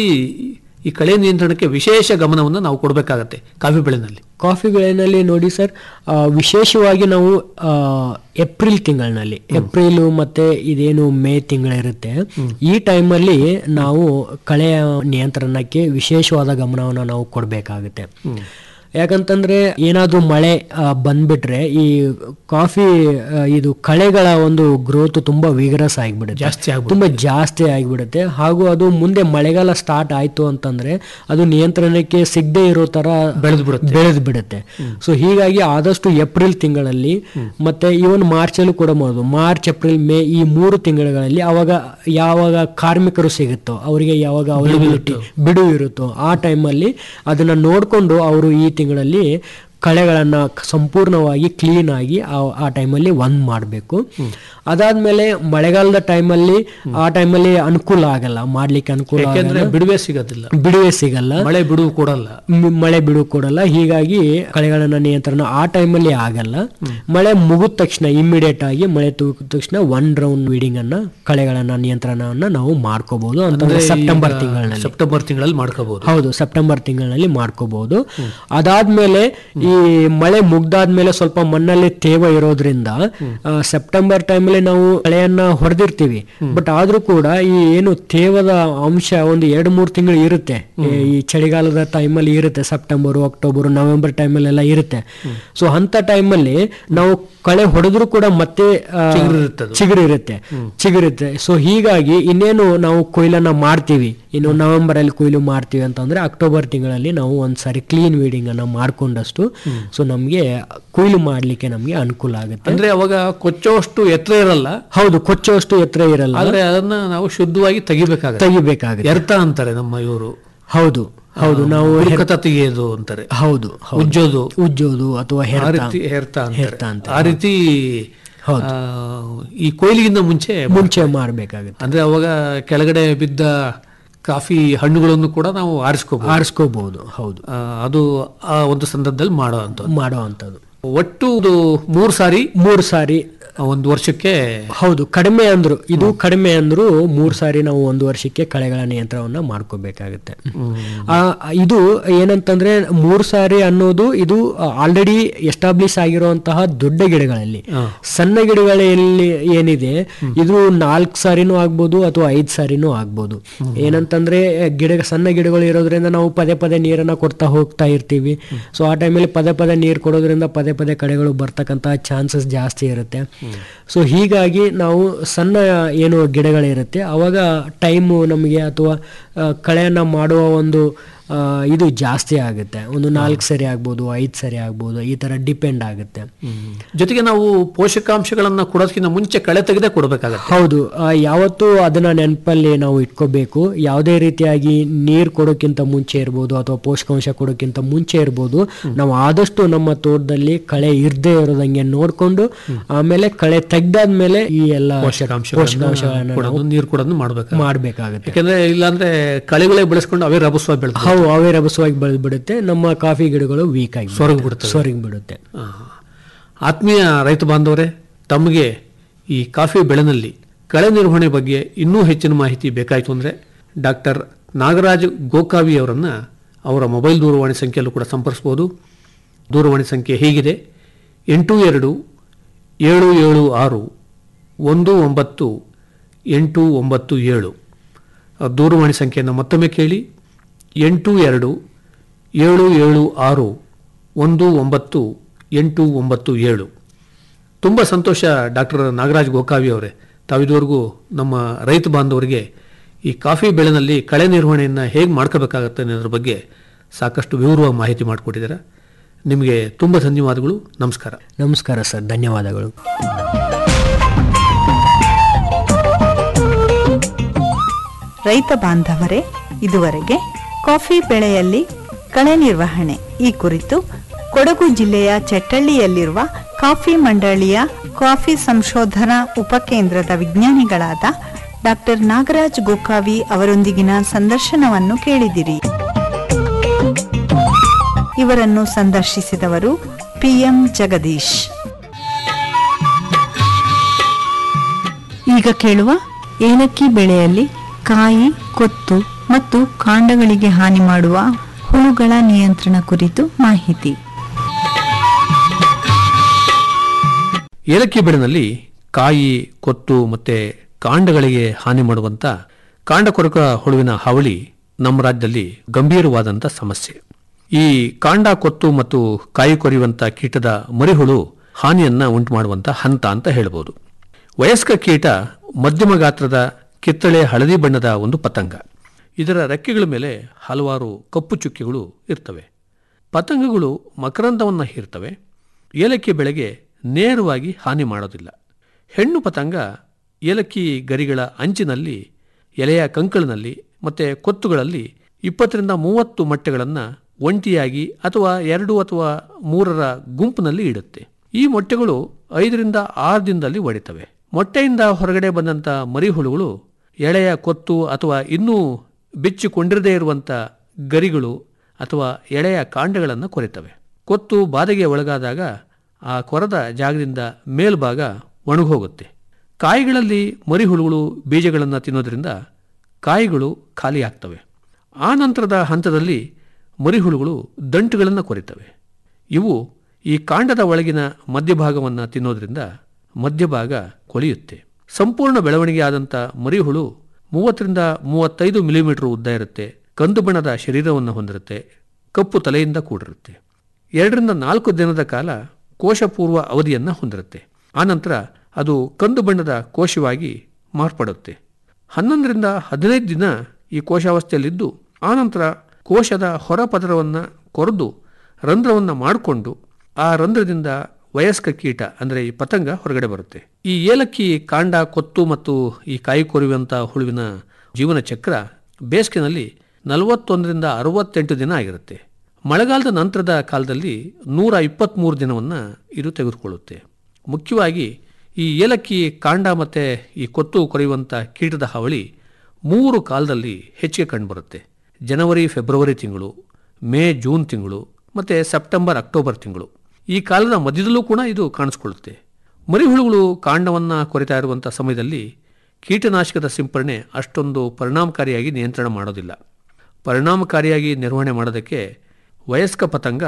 ಈ ಕಳೆ ನಿಯಂತ್ರಣಕ್ಕೆ ವಿಶೇಷ ಗಮನವನ್ನು ನಾವು ಕೊಡಬೇಕಾಗತ್ತೆ ಕಾಫಿ ಬೆಳೆನಲ್ಲಿ ಕಾಫಿ ಬೆಳೆನಲ್ಲಿ ನೋಡಿ ಸರ್ ಆ, ವಿಶೇಷವಾಗಿ ನಾವು ಆ, ಏಪ್ರಿಲ್ ತಿಂಗಳಿನಲ್ಲಿ ಏಪ್ರಿಲ್ ಮತ್ತೆ ಇದೇನು ಮೇ ತಿಂಗಳಿರುತ್ತೆ ಈ ಟೈಮಲ್ಲಿ ನಾವು ಕಳೆಯ ನಿಯಂತ್ರಣಕ್ಕೆ ವಿಶೇಷವಾದ ಗಮನವನ್ನು ನಾವು ಕೊಡಬೇಕಾಗುತ್ತೆ ಯಾಕಂತಂದ್ರೆ ಏನಾದ್ರೂ ಮಳೆ ಆ, ಬಂದ್ಬಿಟ್ರೆ ಈ ಕಾಫಿ ಆ, ಇದು ಕಳೆಗಳ ಒಂದು ಗ್ರೋತ್ ತುಂಬಾ ವಿಗರಸ್ ಆಗಿಬಿಡುತ್ತೆ ಜಾಸ್ತಿ ಆಗ್ಬಿಡುತ್ತೆ. ತುಂಬಾ ಜಾಸ್ತಿ ಆಗಿಬಿಡುತ್ತೆ ಹಾಗೂ ಅದು ಮುಂದೆ ಮಳೆಗಾಲ ಸ್ಟಾರ್ಟ್ ಆಯ್ತು ಅಂತಂದ್ರೆ ಅದು ನಿಯಂತ್ರಣಕ್ಕೆ ಸಿಗದೆ ಇರೋ ತರ ಬೆಳೆದು ಬಿಡುತ್ತೆ ಬೆಳೆದು ಬಿಡುತ್ತೆ ಸೊ ಹೀಗಾಗಿ ಆದಷ್ಟು ಏಪ್ರಿಲ್ ತಿಂಗಳಲ್ಲಿ ಮತ್ತೆ ಇವನ್ ಮಾರ್ಚ್ ಅಲ್ಲೂ ಕೂಡ ಮಾಡೋದು ಮಾರ್ಚ್ ಏಪ್ರಿಲ್ ಮೇ ಈ ಮೂರು ತಿಂಗಳುಗಳಲ್ಲಿ ಅವಾಗ ಯಾವಾಗ ಕಾರ್ಮಿಕರು ಸಿಗುತ್ತೋ ಅವರಿಗೆ ಯಾವಾಗ ಅವೈಲಬಿಲಿಟಿ ಬಿಡುವು ಇರುತ್ತೋ ಆ ಟೈಮಲ್ಲಿ ಅದನ್ನ ನೋಡ್ಕೊಂಡು ಅವರು ಈ ತಿಂಗಳಲ್ಲಿ ಕಳೆಗಳನ್ನ ಕ- ಸಂಪೂರ್ಣವಾಗಿ ಕ್ಲೀನ್ ಆಗಿ ಆ- ಆ ಟೈಮಲ್ಲಿ ಒಂದ್ ಮಾಡಬೇಕು ಅದಾದ್ಮೇಲೆ ಮಳೆಗಾಲದ ಟೈಮಲ್ಲಿ ಆ ಟೈಮಲ್ಲಿ ಅನುಕೂಲ ಆಗಲ್ಲ ಮಾಡ್ಲಿಕ್ಕೆ ಅನುಕೂಲ ಯಾಕೆಂದ್ರೆ ಆಗಲ್ಲ. ಬಿಡುವೆ ಸಿಗೋದಿಲ್ಲ ಬಿಡುವೆ ಸಿಗಲ್ಲ ಮಳೆ ಬಿಡುವು ಕೊಡಲ್ಲ ಮ್- ಮಳೆ ಬಿಡು ಕೊಡಲ್ಲ ಹೀಗಾಗಿ ಕಳೆಗಳನ್ನ ನಿಯಂತ್ರಣ ಆ ಟೈಮಲ್ಲಿ ಆಗಲ್ಲ ಮಳೆ ಮುಗಿದ ತಕ್ಷಣ ಇಮಿಡಿಯೇಟ್ ಆಗಿ ಮಳೆ ತೂಗಿದ ತಕ್ಷಣ ಒನ್ ರೌಂಡ್ ವೀಡಿಂಗ್ ಅನ್ನ ಕಳೆಗಳನ್ನ ನಿಯಂತ್ರಣವನ್ನ ನಾವು ಮಾಡ್ಕೋಬಹುದು ಅಂತಂದ್ರೆ ಸೆಪ್ಟೆಂಬರ್ ತಿಂಗಳಲ್ಲಿ ಸೆಪ್ಟೆಂಬರ್ ತಿಂಗಳಲ್ಲಿ ಮಾಡ್ಕೋಬಹುದು ಹೌದು ಸೆಪ್ಟೆಂಬರ್ ತಿಂಗಳಲ್ಲಿ ಮಾಡ್ಕೋಬಹುದು ಅದಾದ್ಮೇಲೆ ಈ ಮಳೆ ಮುಗ್ದಾದ್ಮೇಲೆ ಸ್ವಲ್ಪ ಮಣ್ಣಲ್ಲಿ ತೇವ ಇರೋದ್ರಿಂದ ಆ, ಸೆಪ್ಟೆಂಬರ್ ಟೈಮಲ್ಲಿ ನಾವು ಕಳೆಯನ್ನ ಹೊಡೆದಿರ್ತೀವಿ ಬಟ್ ಆದ್ರೂ ಕೂಡ ಈ ಏನು ತೇವದ ಅಂಶ ಒಂದು ಎರಡು ಮೂರು ತಿಂಗಳು ಇರುತ್ತೆ ಈ- ಈ ಚಳಿಗಾಲದ ಟೈಮಲ್ಲಿ ಇರುತ್ತೆ ಸೆಪ್ಟೆಂಬರ್ ಅಕ್ಟೋಬರ್ ನವೆಂಬರ್ ಟೈಮಲ್ಲಿ ಎಲ್ಲ ಇರುತ್ತೆ ಸೊ ಅಂತ ಟೈಮಲ್ಲಿ ನಾವು ಕಳೆ ಹೊಡೆದ್ರು ಕೂಡ ಮತ್ತೆ ಆ, ಚಿಗುರಿರುತ್ತೆ ಚಿಗುರುತ್ತೆ ಸೊ ಹೀಗಾಗಿ ಇನ್ನೇನು ನಾವು ಕೊಯ್ಲನ್ನ ಮಾಡ್ತೀವಿ ಇನ್ನು ನವೆಂಬರ್ ಅಲ್ಲಿ ಕೊಯ್ಲು ಮಾಡ್ತೀವಿ ಅಂತಂದ್ರೆ ಅಕ್ಟೋಬರ್ ತಿಂಗಳಲ್ಲಿ ನಾವು ಒಂದ್ಸಾರಿ ಕ್ಲೀನ್ ವೀಡಿಂಗ್ ಅನ್ನ ಮಾಡ್ಕೊಂಡಷ್ಟು ಸೊ ನಮಗೆ ಕೊಯ್ಲು ಮಾಡಲಿಕ್ಕೆ ನಮಗೆ ಅನುಕೂಲ ಆಗುತ್ತೆ ಅಂದ್ರೆ ಅವಾಗ ಕೊಚ್ಚೋಷ್ಟು ಎತ್ತರ ಇರಲ್ಲ ಹೌದು ಕೊಚ್ಚೋಷ್ಟು ಎತ್ತರ ಇರಲ್ಲ ಆದ್ರೆ ಅದನ್ನ ನಾವು ಶುದ್ಧವಾಗಿ ತೆಗಿಬೇಕಾಗುತ್ತೆ ತೆಗಿಬೇಕಾಗುತ್ತೆ ಎರ್ತ ಅಂತಾರೆ ನಮ್ಮ ಇವರು ಹೌದು ಹೌದು ನಾವು ಬುಡಕತ ತೆಗೆಯೋದು ಅಂತಾರೆ ಹೌದು ಹೌದು. ಉಜ್ಜೋದು ಉಜ್ಜೋದು ಅಥವಾ ಆ ಹೆರ್ತ ರೀತಿ ಹೆರ್ತ ಅಂತಾರೆ. ಹೆರ್ತ ಅಂತ ಆ ರೀತಿ ಹೌದು. ಆ, ಈ ಕೊಯ್ಲಿಗಿಂತ ಮುಂಚೆ ಮುಂಚೆ ಮಾಡಬೇಕಾಗುತ್ತೆ ಅಂದ್ರೆ ಅವಾಗ ಕೆಳಗಡೆ ಬಿದ್ದ ಕಾಫಿ ಹಣ್ಣುಗಳನ್ನು ಕೂಡ ನಾವು ಆರಿಸ್ಕೋಬಹುದು ಆರಿಸ್ಕೋಬಹುದು ಹೌದು ಅದು ಆ ಒಂದು ಸಂದರ್ಭದಲ್ಲಿ ಮಾಡೋ ಅಂತ ಮಾಡೋ ಅಂಥದ್ದು ಒಟ್ಟು ಇದು ಮೂರು ಸಾರಿ ಮೂರು ಸಾರಿ ಒಂದು ವರ್ಷಕ್ಕೆ ಹೌದು ಕಡಿಮೆ ಅಂದ್ರು ಇದು ಕಡಿಮೆ ಅಂದ್ರು ಮೂರ್ ಸಾರಿ ನಾವು ಒಂದು ವರ್ಷಕ್ಕೆ ಕಳೆಗಳ ನಿಯಂತ್ರಣವನ್ನ ಮಾಡ್ಕೋಬೇಕಾಗುತ್ತೆ ಆ, ಇದು ಏನಂತಂದ್ರೆ ಮೂರ್ ಸಾರಿ ಅನ್ನೋದು ಇದು ಆಲ್ರೆಡಿ ಎಸ್ಟಾಬ್ಲಿಷ್ ಆಗಿರುವಂತಹ ದೊಡ್ಡ ಗಿಡಗಳಲ್ಲಿ ಸಣ್ಣ ಗಿಡಗಳಲ್ಲಿ ಏನಿದೆ ಇದು ನಾಲ್ಕು ಸಾರಿನೂ ಆಗ್ಬೋದು ಅಥವಾ ಐದು ಸಾರಿನೂ ಆಗ್ಬೋದು ಏನಂತಂದ್ರೆ ಗಿಡ ಸಣ್ಣ ಗಿಡಗಳು ಇರೋದ್ರಿಂದ ನಾವು ಪದೇ ಪದೇ ನೀರನ್ನ ಕೊಡ್ತಾ ಹೋಗ್ತಾ ಇರ್ತೀವಿ ಸೊ ಆ ಟೈಮಲ್ಲಿ ಪದೇ ಪದೇ ನೀರು ಕೊಡೋದ್ರಿಂದ ಪದೇ ಪದೇ ಕಳೆಗಳು ಬರ್ತಕ್ಕಂತಹ ಚಾನ್ಸಸ್ ಜಾಸ್ತಿ ಇರುತ್ತೆ ಸೊ ಹೀಗಾಗಿ ನಾವು ಸಣ್ಣ ಏನು ಗಿಡಗಳಿರುತ್ತೆ ಅವಾಗ ಟೈಮು ನಮಗೆ ಅಥವಾ ಆ, ಕಳೆಯನ್ನ ಮಾಡುವ ಒಂದು ಆ, ಇದು ಜಾಸ್ತಿ ಆಗುತ್ತೆ ಒಂದು ನಾಲ್ಕು ಸರಿ ಆಗ್ಬೋದು ಐದು ಸರಿ ಆಗ್ಬೋದು ಈ ತರ ಡಿಪೆಂಡ್ ಆಗುತ್ತೆ ಜೊತೆಗೆ ನಾವು ಪೋಷಕಾಂಶಗಳನ್ನ ಕೊಡೋದಕ್ಕಿಂತ ಮುಂಚೆ ಕಳೆ ತೆಗೆದೇ ಕೊಡಬೇಕಾಗತ್ತೆ ಹೌದು ಆ, ಯಾವತ್ತೂ ಅದನ್ನ ನೆನಪಲ್ಲಿ ನಾವು ಇಟ್ಕೋಬೇಕು ಯಾವುದೇ ರೀತಿಯಾಗಿ ನೀರು ಕೊಡೋಕ್ಕಿಂತ ಮುಂಚೆ ಇರ್ಬೋದು ಅಥವಾ ಪೋಷಕಾಂಶ ಕೊಡೋಕ್ಕಿಂತ ಮುಂಚೆ ಇರ್ಬೋದು ನಾವು ಆದಷ್ಟು ನಮ್ಮ ತೋಟದಲ್ಲಿ ಕಳೆ ಇರದೇ ಇರೋದಂಗೆ ನೋಡ್ಕೊಂಡು ಆಮೇಲೆ ಕಳೆ ತೆಗ್ದಾದ್ಮೇಲೆ ಈ ಎಲ್ಲ ಪೋಷಕಾಂಶಗಳನ್ನ ಕೊಡೋದು ನೀರು ಕೊಡೋದು ಮಾಡ್ಬೇಕು ಮಾಡ್ಬೇಕಾಗುತ್ತೆ ಯಾಕಂದ್ರೆ ಇಲ್ಲಾಂದ್ರೆ ಕಳೆಗಳೇ ಬೆಳೆಸ್ಕೊಂಡು ಅವೇ ರಭಸವಾಗಿ ಬೆಳೆದು ಹೌದು ಅವೇ ರಭಸವಾಗಿ ಬೆಳೆದು ಬಿಡುತ್ತೆ ನಮ್ಮ ಕಾಫಿ ಗಿಡಗಳು ವೀಕ್ ಆಗಿ ಸೊರಗಿ ಬಿಡುತ್ತವೆ. ಸೊರಗಿ ಬಿಡುತ್ತೆ ಆತ್ಮೀಯ ರೈತ ಬಾಂಧವರೇ ತಮಗೆ ಈ ಕಾಫಿ ಬೆಳೆನಲ್ಲಿ ಕಳೆ ನಿರ್ವಹಣೆ ಬಗ್ಗೆ ಇನ್ನೂ ಹೆಚ್ಚಿನ ಮಾಹಿತಿ ಬೇಕಾಯಿತು ಅಂದರೆ ಡಾಕ್ಟರ್ ನಾಗರಾಜ್ ಗೋಕಾವಿ ಅವರನ್ನು ಅವರ ಮೊಬೈಲ್ ದೂರವಾಣಿ ಸಂಖ್ಯೆಯಲ್ಲೂ ಕೂಡ ಸಂಪರ್ಸ್ಬೋದು ದೂರವಾಣಿ ಸಂಖ್ಯೆ ಹೀಗಿದೆ ಎಂಟು ಎರಡು ಏಳು ಏಳು ಆರು ಒಂದು ಒಂಬತ್ತು ಎಂಟು ಒಂಬತ್ತು ಏಳು ಆ ದೂರವಾಣಿ ಸಂಖ್ಯೆಯನ್ನು ಮತ್ತೊಮ್ಮೆ ಕೇಳಿ ಎಂಟು ಎರಡು ಏಳು ಏಳು ಆರು ಒಂದು ಒಂಬತ್ತು ಎಂಟು ಒಂಬತ್ತು ಏಳು ತುಂಬ ಸಂತೋಷ ಡಾಕ್ಟರ್ ನಾಗರಾಜ್ ಗೋಕಾವಿ ಅವರೇ ತಾವಿದುವರೆಗೂ ನಮ್ಮ ರೈತ ಬಾಂಧವರಿಗೆ ಈ ಕಾಫಿ ಬೆಳೆನಲ್ಲಿ ಕಳೆ ನಿರ್ವಹಣೆಯನ್ನು ಹೇಗೆ ಮಾಡ್ಕೋಬೇಕಾಗತ್ತೆ ಅನ್ನೋದ್ರ ಬಗ್ಗೆ ಸಾಕಷ್ಟು ವಿವರವಾಗಿ ಮಾಹಿತಿ ಮಾಡಿಕೊಟ್ಟಿದ್ದೀರಾ ನಿಮಗೆ ತುಂಬ ಧನ್ಯವಾದಗಳು ನಮಸ್ಕಾರ ನಮಸ್ಕಾರ ಸರ್ ಧನ್ಯವಾದಗಳು ರೈತ ಬಾಂಧವರೇ ಇದುವರೆಗೆ ಕಾಫಿ ಬೆಳೆಯಲ್ಲಿ ಕಳೆ ನಿರ್ವಹಣೆ ಈ ಕುರಿತು ಕೊಡಗು ಜಿಲ್ಲೆಯ ಚೆಟ್ಟಳ್ಳಿಯಲ್ಲಿರುವ ಕಾಫಿ ಮಂಡಳಿಯ ಕಾಫಿ ಸಂಶೋಧನಾ ಉಪಕೇಂದ್ರದ ವಿಜ್ಞಾನಿಗಳಾದ ಡಾಕ್ಟರ್ ನಾಗರಾಜ್ ಗೋಕಾವಿ ಅವರೊಂದಿಗಿನ ಸಂದರ್ಶನವನ್ನು ಕೇಳಿದಿರಿ ಇವರನ್ನು ಸಂದರ್ಶಿಸಿದವರು ಪಿಎಂ ಜಗದೀಶ್ ಈಗ ಕೇಳುವ ಏಲಕ್ಕಿ ಬೆಳೆಯಲ್ಲಿ ಕಾಯಿ ಕೊತ್ತು ಮತ್ತು ಕಾಂಡಗಳಿಗೆ ಹಾನಿ ಮಾಡುವ ಹುಳುಗಳ ನಿಯಂತ್ರಣ ಕುರಿತು ಮಾಹಿತಿ ಏಲಕ್ಕಿ ಬೆಳೆನಲ್ಲಿ ಕಾಯಿ ಕೊತ್ತು ಮತ್ತೆ ಕಾಂಡಗಳಿಗೆ ಹಾನಿ ಮಾಡುವಂತ ಕಾಂಡ ಕೊರಕ ಹುಳುವಿನ ಹಾವಳಿ ನಮ್ಮ ರಾಜ್ಯದಲ್ಲಿ ಗಂಭೀರವಾದಂಥ ಸಮಸ್ಯೆ ಈ ಕಾಂಡ ಕೊತ್ತು ಮತ್ತು ಕಾಯಿ ಕೊರೆಯುವಂತ ಕೀಟದ ಮರಿಹುಳು ಹಾನಿಯನ್ನ ಉಂಟು ಮಾಡುವಂತ ಹಂತ ಅಂತ ಹೇಳ್ಬೋದು ವಯಸ್ಕ ಕೀಟ ಮಧ್ಯಮ ಗಾತ್ರದ ಕಿತ್ತಳೆ ಹಳದಿ ಬಣ್ಣದ ಒಂದು ಪತಂಗ ಇದರ ರೆಕ್ಕೆಗಳ ಮೇಲೆ ಹಲವಾರು ಕಪ್ಪು ಚುಕ್ಕೆಗಳು ಇರ್ತವೆ ಪತಂಗಗಳು ಮಕರಂದವನ್ನು ಹೀರ್ತವೆ ಏಲಕ್ಕಿ ಬೆಳೆಗೆ ನೇರವಾಗಿ ಹಾನಿ ಮಾಡೋದಿಲ್ಲ ಹೆಣ್ಣು ಪತಂಗ ಏಲಕ್ಕಿ ಗರಿಗಳ ಅಂಚಿನಲ್ಲಿ ಎಲೆಯ ಕಂಕಳಿನಲ್ಲಿ ಮತ್ತು ಕೊತ್ತುಗಳಲ್ಲಿ ಇಪ್ಪತ್ತರಿಂದ ಮೂವತ್ತು ಮೊಟ್ಟೆಗಳನ್ನು ಒಂಟಿಯಾಗಿ ಅಥವಾ ಎರಡು ಅಥವಾ ಮೂರರ ಗುಂಪಿನಲ್ಲಿ ಇಡುತ್ತೆ ಈ ಮೊಟ್ಟೆಗಳು ಐದರಿಂದ ಆರು ದಿನದಲ್ಲಿ ಒಡಿತವೆ ಮೊಟ್ಟೆಯಿಂದ ಹೊರಗಡೆ ಬಂದಂಥ ಮರಿಹುಳುಗಳು ಎಳೆಯ ಕೊತ್ತು ಅಥವಾ ಇನ್ನೂ ಬಿಚ್ಚಿಕೊಂಡಿರದೇ ಇರುವಂಥ ಗರಿಗಳು ಅಥವಾ ಎಳೆಯ ಕಾಂಡಗಳನ್ನು ಕೊರೆತವೆ ಕೊತ್ತು ಬಾಧೆಗೆ ಒಳಗಾದಾಗ ಆ ಕೊರದ ಜಾಗದಿಂದ ಮೇಲ್ಭಾಗ ಒಣಗೋಗುತ್ತೆ ಕಾಯಿಗಳಲ್ಲಿ ಮರಿಹುಳುಗಳು ಬೀಜಗಳನ್ನು ತಿನ್ನೋದ್ರಿಂದ ಕಾಯಿಗಳು ಖಾಲಿಯಾಗ್ತವೆ ಆ ನಂತರದ ಹಂತದಲ್ಲಿ ಮರಿಹುಳುಗಳು ದಂಟುಗಳನ್ನು ಕೊರಿತವೆ ಇವು ಈ ಕಾಂಡದ ಒಳಗಿನ ಮಧ್ಯಭಾಗವನ್ನು ತಿನ್ನೋದ್ರಿಂದ ಮಧ್ಯಭಾಗ ಕೊಳೆಯುತ್ತೆ ಸಂಪೂರ್ಣ ಬೆಳವಣಿಗೆ ಆದಂಥ ಮರಿಹುಳು ಮೂವತ್ತರಿಂದ ಮೂವತ್ತೈದು ಮಿಲಿಮೀಟರ್ ಉದ್ದ ಇರುತ್ತೆ ಕಂದು ಬಣ್ಣದ ಶರೀರವನ್ನು ಹೊಂದಿರುತ್ತೆ ಕಪ್ಪು ತಲೆಯಿಂದ ಕೂಡಿರುತ್ತೆ ಎರಡರಿಂದ ನಾಲ್ಕು ದಿನದ ಕಾಲ ಕೋಶಪೂರ್ವ ಅವಧಿಯನ್ನು ಹೊಂದಿರುತ್ತೆ ಆನಂತರ ಅದು ಕಂದು ಬಣ್ಣದ ಕೋಶವಾಗಿ ಮಾರ್ಪಡುತ್ತೆ ಹನ್ನೊಂದರಿಂದ ಹದಿನೈದು ದಿನ ಈ ಕೋಶಾವಸ್ಥೆಯಲ್ಲಿದ್ದು ಆನಂತರ ಕೋಶದ ಹೊರಪದರವನ್ನು ಕೊರೆದು ರಂಧ್ರವನ್ನು ಮಾಡಿಕೊಂಡು ಆ ರಂಧ್ರದಿಂದ ವಯಸ್ಕ ಕೀಟ ಅಂದರೆ ಈ ಪತಂಗ ಹೊರಗಡೆ ಬರುತ್ತೆ ಈ ಏಲಕ್ಕಿ ಕಾಂಡ ಕೊತ್ತು ಮತ್ತು ಈ ಕಾಯಿ ಕೊರಿಯುವಂಥ ಹುಳುವಿನ ಜೀವನ ಚಕ್ರ ಬೇಸಿಗೆನಲ್ಲಿ ನಲವತ್ತೊಂದರಿಂದ ಅರವತ್ತೆಂಟು ದಿನ ಆಗಿರುತ್ತೆ ಮಳೆಗಾಲದ ನಂತರದ ಕಾಲದಲ್ಲಿ ನೂರ ಇಪ್ಪತ್ತ್ಮೂರು ದಿನವನ್ನು ಇದು ತೆಗೆದುಕೊಳ್ಳುತ್ತೆ ಮುಖ್ಯವಾಗಿ ಈ ಏಲಕ್ಕಿ ಕಾಂಡ ಮತ್ತು ಈ ಕೊತ್ತು ಕೊರೆಯುವಂಥ ಕೀಟದ ಹಾವಳಿ ಮೂರು ಕಾಲದಲ್ಲಿ ಹೆಚ್ಚಿಗೆ ಕಂಡುಬರುತ್ತೆ ಜನವರಿ ಫೆಬ್ರವರಿ ತಿಂಗಳು ಮೇ ಜೂನ್ ತಿಂಗಳು ಮತ್ತು ಸೆಪ್ಟೆಂಬರ್ ಅಕ್ಟೋಬರ್ ತಿಂಗಳು ಈ ಕಾಲದ ಮಧ್ಯದಲ್ಲೂ ಕೂಡ ಇದು ಕಾಣಿಸ್ಕೊಳ್ಳುತ್ತೆ ಮರಿಹುಳುಗಳು ಕಾಂಡವನ್ನು ಕೊರಿತಾ ಇರುವಂಥ ಸಮಯದಲ್ಲಿ ಕೀಟನಾಶಕದ ಸಿಂಪರಣೆ ಅಷ್ಟೊಂದು ಪರಿಣಾಮಕಾರಿಯಾಗಿ ನಿಯಂತ್ರಣ ಮಾಡೋದಿಲ್ಲ ಪರಿಣಾಮಕಾರಿಯಾಗಿ ನಿರ್ವಹಣೆ ಮಾಡೋದಕ್ಕೆ ವಯಸ್ಕ ಪತಂಗ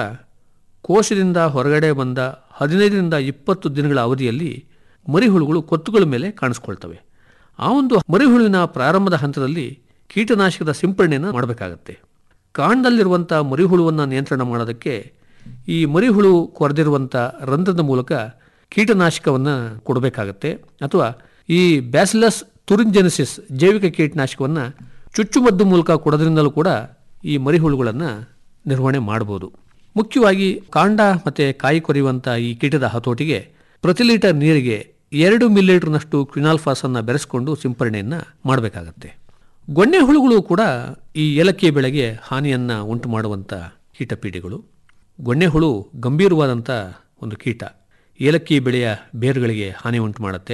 ಕೋಶದಿಂದ ಹೊರಗಡೆ ಬಂದ ಹದಿನೈದರಿಂದ ಇಪ್ಪತ್ತು ದಿನಗಳ ಅವಧಿಯಲ್ಲಿ ಮರಿಹುಳುಗಳು ಕೊತ್ತುಗಳ ಮೇಲೆ ಕಾಣಿಸ್ಕೊಳ್ತವೆ ಆ ಒಂದು ಮರಿಹುಳುವಿನ ಪ್ರಾರಂಭದ ಹಂತದಲ್ಲಿ ಕೀಟನಾಶಕದ ಸಿಂಪರಣೆಯನ್ನು ಮಾಡಬೇಕಾಗತ್ತೆ ಕಾಂಡದಲ್ಲಿರುವಂಥ ಮರಿಹುಳುವನ್ನು ನಿಯಂತ್ರಣ ಮಾಡೋದಕ್ಕೆ ಈ ಮರಿಹುಳು ಕೊರೆದಿರುವಂಥ ರಂಧ್ರದ ಮೂಲಕ ಕೀಟನಾಶಕವನ್ನು ಕೊಡಬೇಕಾಗತ್ತೆ ಅಥವಾ ಈ ಬ್ಯಾಸಿಲಸ್ ತುರಿಂಜೆನಿಸಿಸ್ ಜೈವಿಕ ಕೀಟನಾಶಕವನ್ನು ಚುಚ್ಚುಮದ್ದು ಮೂಲಕ ಕೊಡೋದ್ರಿಂದಲೂ ಕೂಡ ಈ ಮರಿಹುಳುಗಳನ್ನು ನಿರ್ವಹಣೆ ಮಾಡ್ಬೋದು ಮುಖ್ಯವಾಗಿ ಕಾಂಡ ಮತ್ತು ಕಾಯಿ ಕೊರೆಯುವಂಥ ಈ ಕೀಟದ ಹತೋಟಿಗೆ ಪ್ರತಿ ಲೀಟರ್ ನೀರಿಗೆ ಎರಡು ಮಿಲಿಲೀಟರ್ನಷ್ಟು ಕ್ವಿನಾಲ್ಫಾಸನ್ನು ಬೆರೆಸ್ಕೊಂಡು ಸಿಂಪರಣೆಯನ್ನು ಮಾಡಬೇಕಾಗತ್ತೆ ಗೊಣ್ಣೆ ಹುಳುಗಳು ಕೂಡ ಈ ಏಲಕ್ಕಿ ಬೆಳೆಗೆ ಹಾನಿಯನ್ನು ಉಂಟು ಮಾಡುವಂಥ ಕೀಟಪೀಡೆಗಳು ಗೊಣ್ಣೆ ಹುಳು ಗಂಭೀರವಾದಂಥ ಒಂದು ಕೀಟ ಏಲಕ್ಕಿ ಬೆಳೆಯ ಬೇರುಗಳಿಗೆ ಹಾನಿ ಉಂಟು ಮಾಡುತ್ತೆ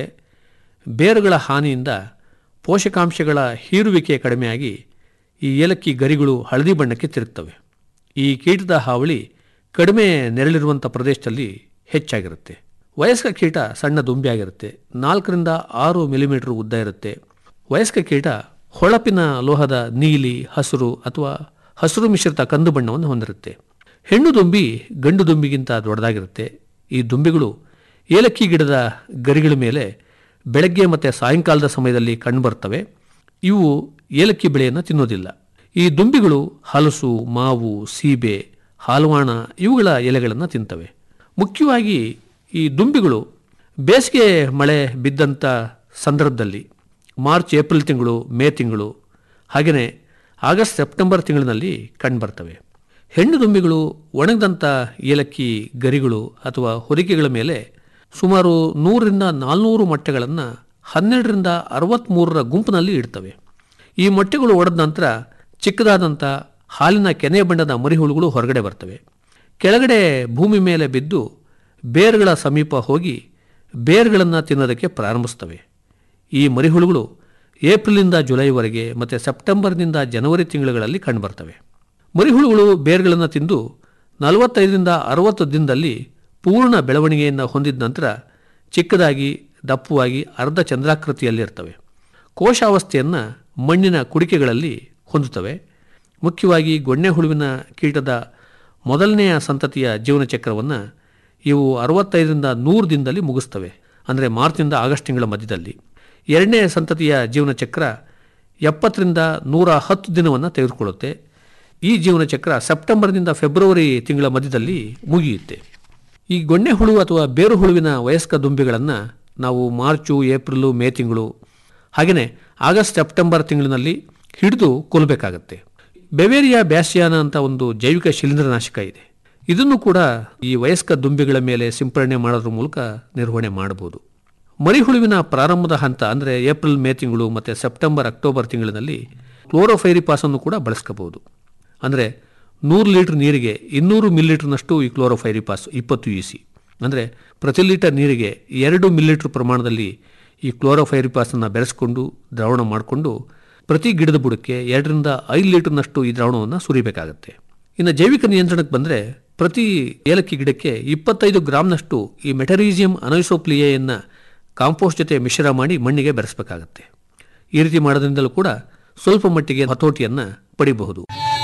ಬೇರುಗಳ ಹಾನಿಯಿಂದ ಪೋಷಕಾಂಶಗಳ ಹೀರುವಿಕೆ ಕಡಿಮೆಯಾಗಿ ಈ ಏಲಕ್ಕಿ ಗರಿಗಳು ಹಳದಿ ಬಣ್ಣಕ್ಕೆ ತಿರುಗ್ತವೆ ಈ ಕೀಟದ ಹಾವಳಿ ಕಡಿಮೆ ನೆರಳಿರುವಂಥ ಪ್ರದೇಶದಲ್ಲಿ ಹೆಚ್ಚಾಗಿರುತ್ತೆ ವಯಸ್ಕ ಕೀಟ ಸಣ್ಣ ದುಂಬಿಯಾಗಿರುತ್ತೆ ನಾಲ್ಕರಿಂದ ಆರು ಮಿಲಿಮೀಟರ್ ಉದ್ದ ಇರುತ್ತೆ ವಯಸ್ಕ ಕೀಟ ಹೊಳಪಿನ ಲೋಹದ ನೀಲಿ ಹಸಿರು ಅಥವಾ ಹಸಿರು ಮಿಶ್ರಿತ ಕಂದು ಬಣ್ಣವನ್ನು ಹೊಂದಿರುತ್ತೆ ಹೆಣ್ಣು ದುಂಬಿ ಗಂಡು ದುಂಬಿಗಿಂತ ದೊಡ್ಡದಾಗಿರುತ್ತೆ ಈ ದುಂಬಿಗಳು ಏಲಕ್ಕಿ ಗಿಡದ ಗರಿಗಳ ಮೇಲೆ ಬೆಳಗ್ಗೆ ಮತ್ತು ಸಾಯಂಕಾಲದ ಸಮಯದಲ್ಲಿ ಕಂಡುಬರ್ತವೆ ಇವು ಏಲಕ್ಕಿ ಬೆಳೆಯನ್ನು ತಿನ್ನೋದಿಲ್ಲ ಈ ದುಂಬಿಗಳು ಹಲಸು ಮಾವು ಸೀಬೆ ಹಾಲುವಾಣ ಇವುಗಳ ಎಲೆಗಳನ್ನು ತಿಂತವೆ ಮುಖ್ಯವಾಗಿ ಈ ದುಂಬಿಗಳು ಬೇಸಿಗೆ ಮಳೆ ಬಿದ್ದಂಥ ಸಂದರ್ಭದಲ್ಲಿ ಮಾರ್ಚ್ ಏಪ್ರಿಲ್ ತಿಂಗಳು ಮೇ ತಿಂಗಳು ಹಾಗೆಯೇ ಆಗಸ್ಟ್ ಸೆಪ್ಟೆಂಬರ್ ತಿಂಗಳಿನಲ್ಲಿ ಕಂಡುಬರ್ತವೆ ಹೆಣ್ಣು ದುಂಬಿಗಳು ಒಣಗಿದಂಥ ಏಲಕ್ಕಿ ಗರಿಗಳು ಅಥವಾ ಹೊರಿಕೆಗಳ ಮೇಲೆ ಸುಮಾರು ನೂರರಿಂದ ನಾಲ್ನೂರು ಮೊಟ್ಟೆಗಳನ್ನು ಹನ್ನೆರಡರಿಂದ ಅರವತ್ತ್ಮೂರರ ಗುಂಪಿನಲ್ಲಿ ಇಡ್ತವೆ ಈ ಮೊಟ್ಟೆಗಳು ಒಡೆದ ನಂತರ ಚಿಕ್ಕದಾದಂಥ ಹಾಲಿನ ಕೆನೆ ಬಣ್ಣದ ಮರಿಹುಳುಗಳು ಹೊರಗಡೆ ಬರ್ತವೆ ಕೆಳಗಡೆ ಭೂಮಿ ಮೇಲೆ ಬಿದ್ದು ಬೇರುಗಳ ಸಮೀಪ ಹೋಗಿ ಬೇರುಗಳನ್ನು ತಿನ್ನೋದಕ್ಕೆ ಪ್ರಾರಂಭಿಸ್ತವೆ ಈ ಮರಿಹುಳುಗಳು ಏಪ್ರಿಲಿಂದ ಜುಲೈವರೆಗೆ ಮತ್ತು ಸೆಪ್ಟೆಂಬರ್ನಿಂದ ಜನವರಿ ತಿಂಗಳುಗಳಲ್ಲಿ ಕಂಡುಬರ್ತವೆ ಮರಿಹುಳುಗಳು ಬೇರುಗಳನ್ನು ತಿಂದು ನಲವತ್ತೈದರಿಂದ ಅರವತ್ತು ದಿನದಲ್ಲಿ ಪೂರ್ಣ ಬೆಳವಣಿಗೆಯನ್ನು ಹೊಂದಿದ ನಂತರ ಚಿಕ್ಕದಾಗಿ ದಪ್ಪವಾಗಿ ಅರ್ಧ ಚಂದ್ರಾಕೃತಿಯಲ್ಲಿರ್ತವೆ ಕೋಶಾವಸ್ಥೆಯನ್ನು ಮಣ್ಣಿನ ಕುಡಿಕೆಗಳಲ್ಲಿ ಹೊಂದುತ್ತವೆ ಮುಖ್ಯವಾಗಿ ಗೊಣ್ಣೆ ಹುಳುವಿನ ಕೀಟದ ಮೊದಲನೆಯ ಸಂತತಿಯ ಜೀವನ ಚಕ್ರವನ್ನು ಇವು ಅರವತ್ತೈದರಿಂದ ನೂರು ದಿನದಲ್ಲಿ ಮುಗಿಸ್ತವೆ ಅಂದರೆ ಮಾರ್ಚ್ನಿಂದ ಆಗಸ್ಟ್ ತಿಂಗಳ ಮಧ್ಯದಲ್ಲಿ ಎರಡನೇ ಸಂತತಿಯ ಜೀವನ ಚಕ್ರ ಎಪ್ಪತ್ತರಿಂದ ನೂರ ಹತ್ತು ದಿನವನ್ನು ತೆಗೆದುಕೊಳ್ಳುತ್ತೆ ಈ ಜೀವನ ಚಕ್ರ ಸೆಪ್ಟೆಂಬರ್ನಿಂದ ಫೆಬ್ರವರಿ ತಿಂಗಳ ಮಧ್ಯದಲ್ಲಿ ಮುಗಿಯುತ್ತೆ ಈ ಗೊಣ್ಣೆ ಹುಳು ಅಥವಾ ಬೇರು ಹುಳುವಿನ ವಯಸ್ಕ ದುಂಬಿಗಳನ್ನು ನಾವು ಮಾರ್ಚು ಏಪ್ರಿಲು ಮೇ ತಿಂಗಳು ಹಾಗೆಯೇ ಆಗಸ್ಟ್ ಸೆಪ್ಟೆಂಬರ್ ತಿಂಗಳಿನಲ್ಲಿ ಹಿಡಿದು ಕೊಲ್ಲಬೇಕಾಗತ್ತೆ ಬೆವೇರಿಯಾ ಬ್ಯಾಸಿಯಾನ ಅಂತ ಒಂದು ಜೈವಿಕ ಶಿಲೀಂಧ್ರನಾಶಕ ಇದೆ ಇದನ್ನು ಕೂಡ ಈ ವಯಸ್ಕ ದುಂಬಿಗಳ ಮೇಲೆ ಸಿಂಪರಣೆ ಮಾಡೋದ್ರ ಮೂಲಕ ನಿರ್ವಹಣೆ ಮಾಡಬಹುದು ಮರಿಹುಳುವಿನ ಪ್ರಾರಂಭದ ಹಂತ ಅಂದರೆ ಏಪ್ರಿಲ್ ಮೇ ತಿಂಗಳು ಮತ್ತು ಸೆಪ್ಟೆಂಬರ್ ಅಕ್ಟೋಬರ್ ತಿಂಗಳಿನಲ್ಲಿ ಕ್ಲೋರೋಫೈರಿಪಾಸನ್ನು ಕೂಡ ಬಳಸ್ಕೋಬಹುದು ಅಂದರೆ ನೂರು ಲೀಟರ್ ನೀರಿಗೆ ಇನ್ನೂರು ಮಿಲಿಲೀಟರ್ನಷ್ಟು ಈ ಕ್ಲೋರೋಫೈರಿಪಾಸ್ ಇಪ್ಪತ್ತು ಇ ಸಿ ಅಂದರೆ ಪ್ರತಿ ಲೀಟರ್ ನೀರಿಗೆ ಎರಡು ಮಿಲಿಲೀಟರ್ ಪ್ರಮಾಣದಲ್ಲಿ ಈ ಕ್ಲೋರೋಫೈರಿಪಾಸನ್ನು ಬೆರೆಸ್ಕೊಂಡು ದ್ರಾವಣ ಮಾಡಿಕೊಂಡು ಪ್ರತಿ ಗಿಡದ ಬುಡಕ್ಕೆ ಎರಡರಿಂದ ಐದು ಲೀಟರ್ನಷ್ಟು ಈ ದ್ರಾವಣವನ್ನು ಸುರಿಬೇಕಾಗತ್ತೆ ಇನ್ನು ಜೈವಿಕ ನಿಯಂತ್ರಣಕ್ಕೆ ಬಂದರೆ ಪ್ರತಿ ಏಲಕ್ಕಿ ಗಿಡಕ್ಕೆ ಇಪ್ಪತ್ತೈದು ಗ್ರಾಮ್ನಷ್ಟು ಈ ಮೆಟರೀಸಿಯಂ ಅನೈಸೋಪ್ಲಿಯೆಯನ್ನು ಕಾಂಪೋಸ್ಟ್ ಜೊತೆ ಮಿಶ್ರ ಮಾಡಿ ಮಣ್ಣಿಗೆ ಬೆರೆಸಬೇಕಾಗತ್ತೆ ಈ ರೀತಿ ಮಾಡೋದ್ರಿಂದಲೂ ಕೂಡ ಸ್ವಲ್ಪ ಮಟ್ಟಿಗೆ ಹತೋಟಿಯನ್ನು ಪಡಿಬಹುದು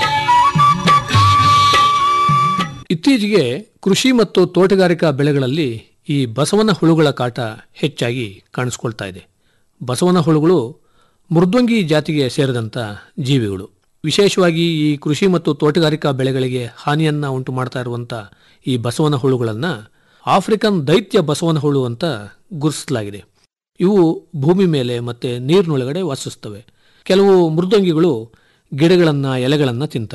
ಇತ್ತೀಚೆಗೆ ಕೃಷಿ ಮತ್ತು ತೋಟಗಾರಿಕಾ ಬೆಳೆಗಳಲ್ಲಿ ಈ ಬಸವನ ಹುಳುಗಳ ಕಾಟ ಹೆಚ್ಚಾಗಿ ಕಾಣಿಸ್ಕೊಳ್ತಾ ಇದೆ ಬಸವನ ಹುಳುಗಳು ಮೃದ್ವಂಗಿ ಜಾತಿಗೆ ಸೇರಿದಂಥ ಜೀವಿಗಳು ವಿಶೇಷವಾಗಿ ಈ ಕೃಷಿ ಮತ್ತು ತೋಟಗಾರಿಕಾ ಬೆಳೆಗಳಿಗೆ ಹಾನಿಯನ್ನು ಉಂಟು ಮಾಡ್ತಾ ಇರುವಂಥ ಈ ಬಸವನ ಹುಳುಗಳನ್ನು ಆಫ್ರಿಕನ್ ದೈತ್ಯ ಬಸವನ ಹುಳು ಅಂತ ಗುರುತಿಸಲಾಗಿದೆ ಇವು ಭೂಮಿ ಮೇಲೆ ಮತ್ತು ನೀರಿನೊಳಗಡೆ ವಾಸಿಸ್ತವೆ ಕೆಲವು ಮೃದ್ವಂಗಿಗಳು ಗಿಡಗಳನ್ನು ಎಲೆಗಳನ್ನು ತಿಂತವೆ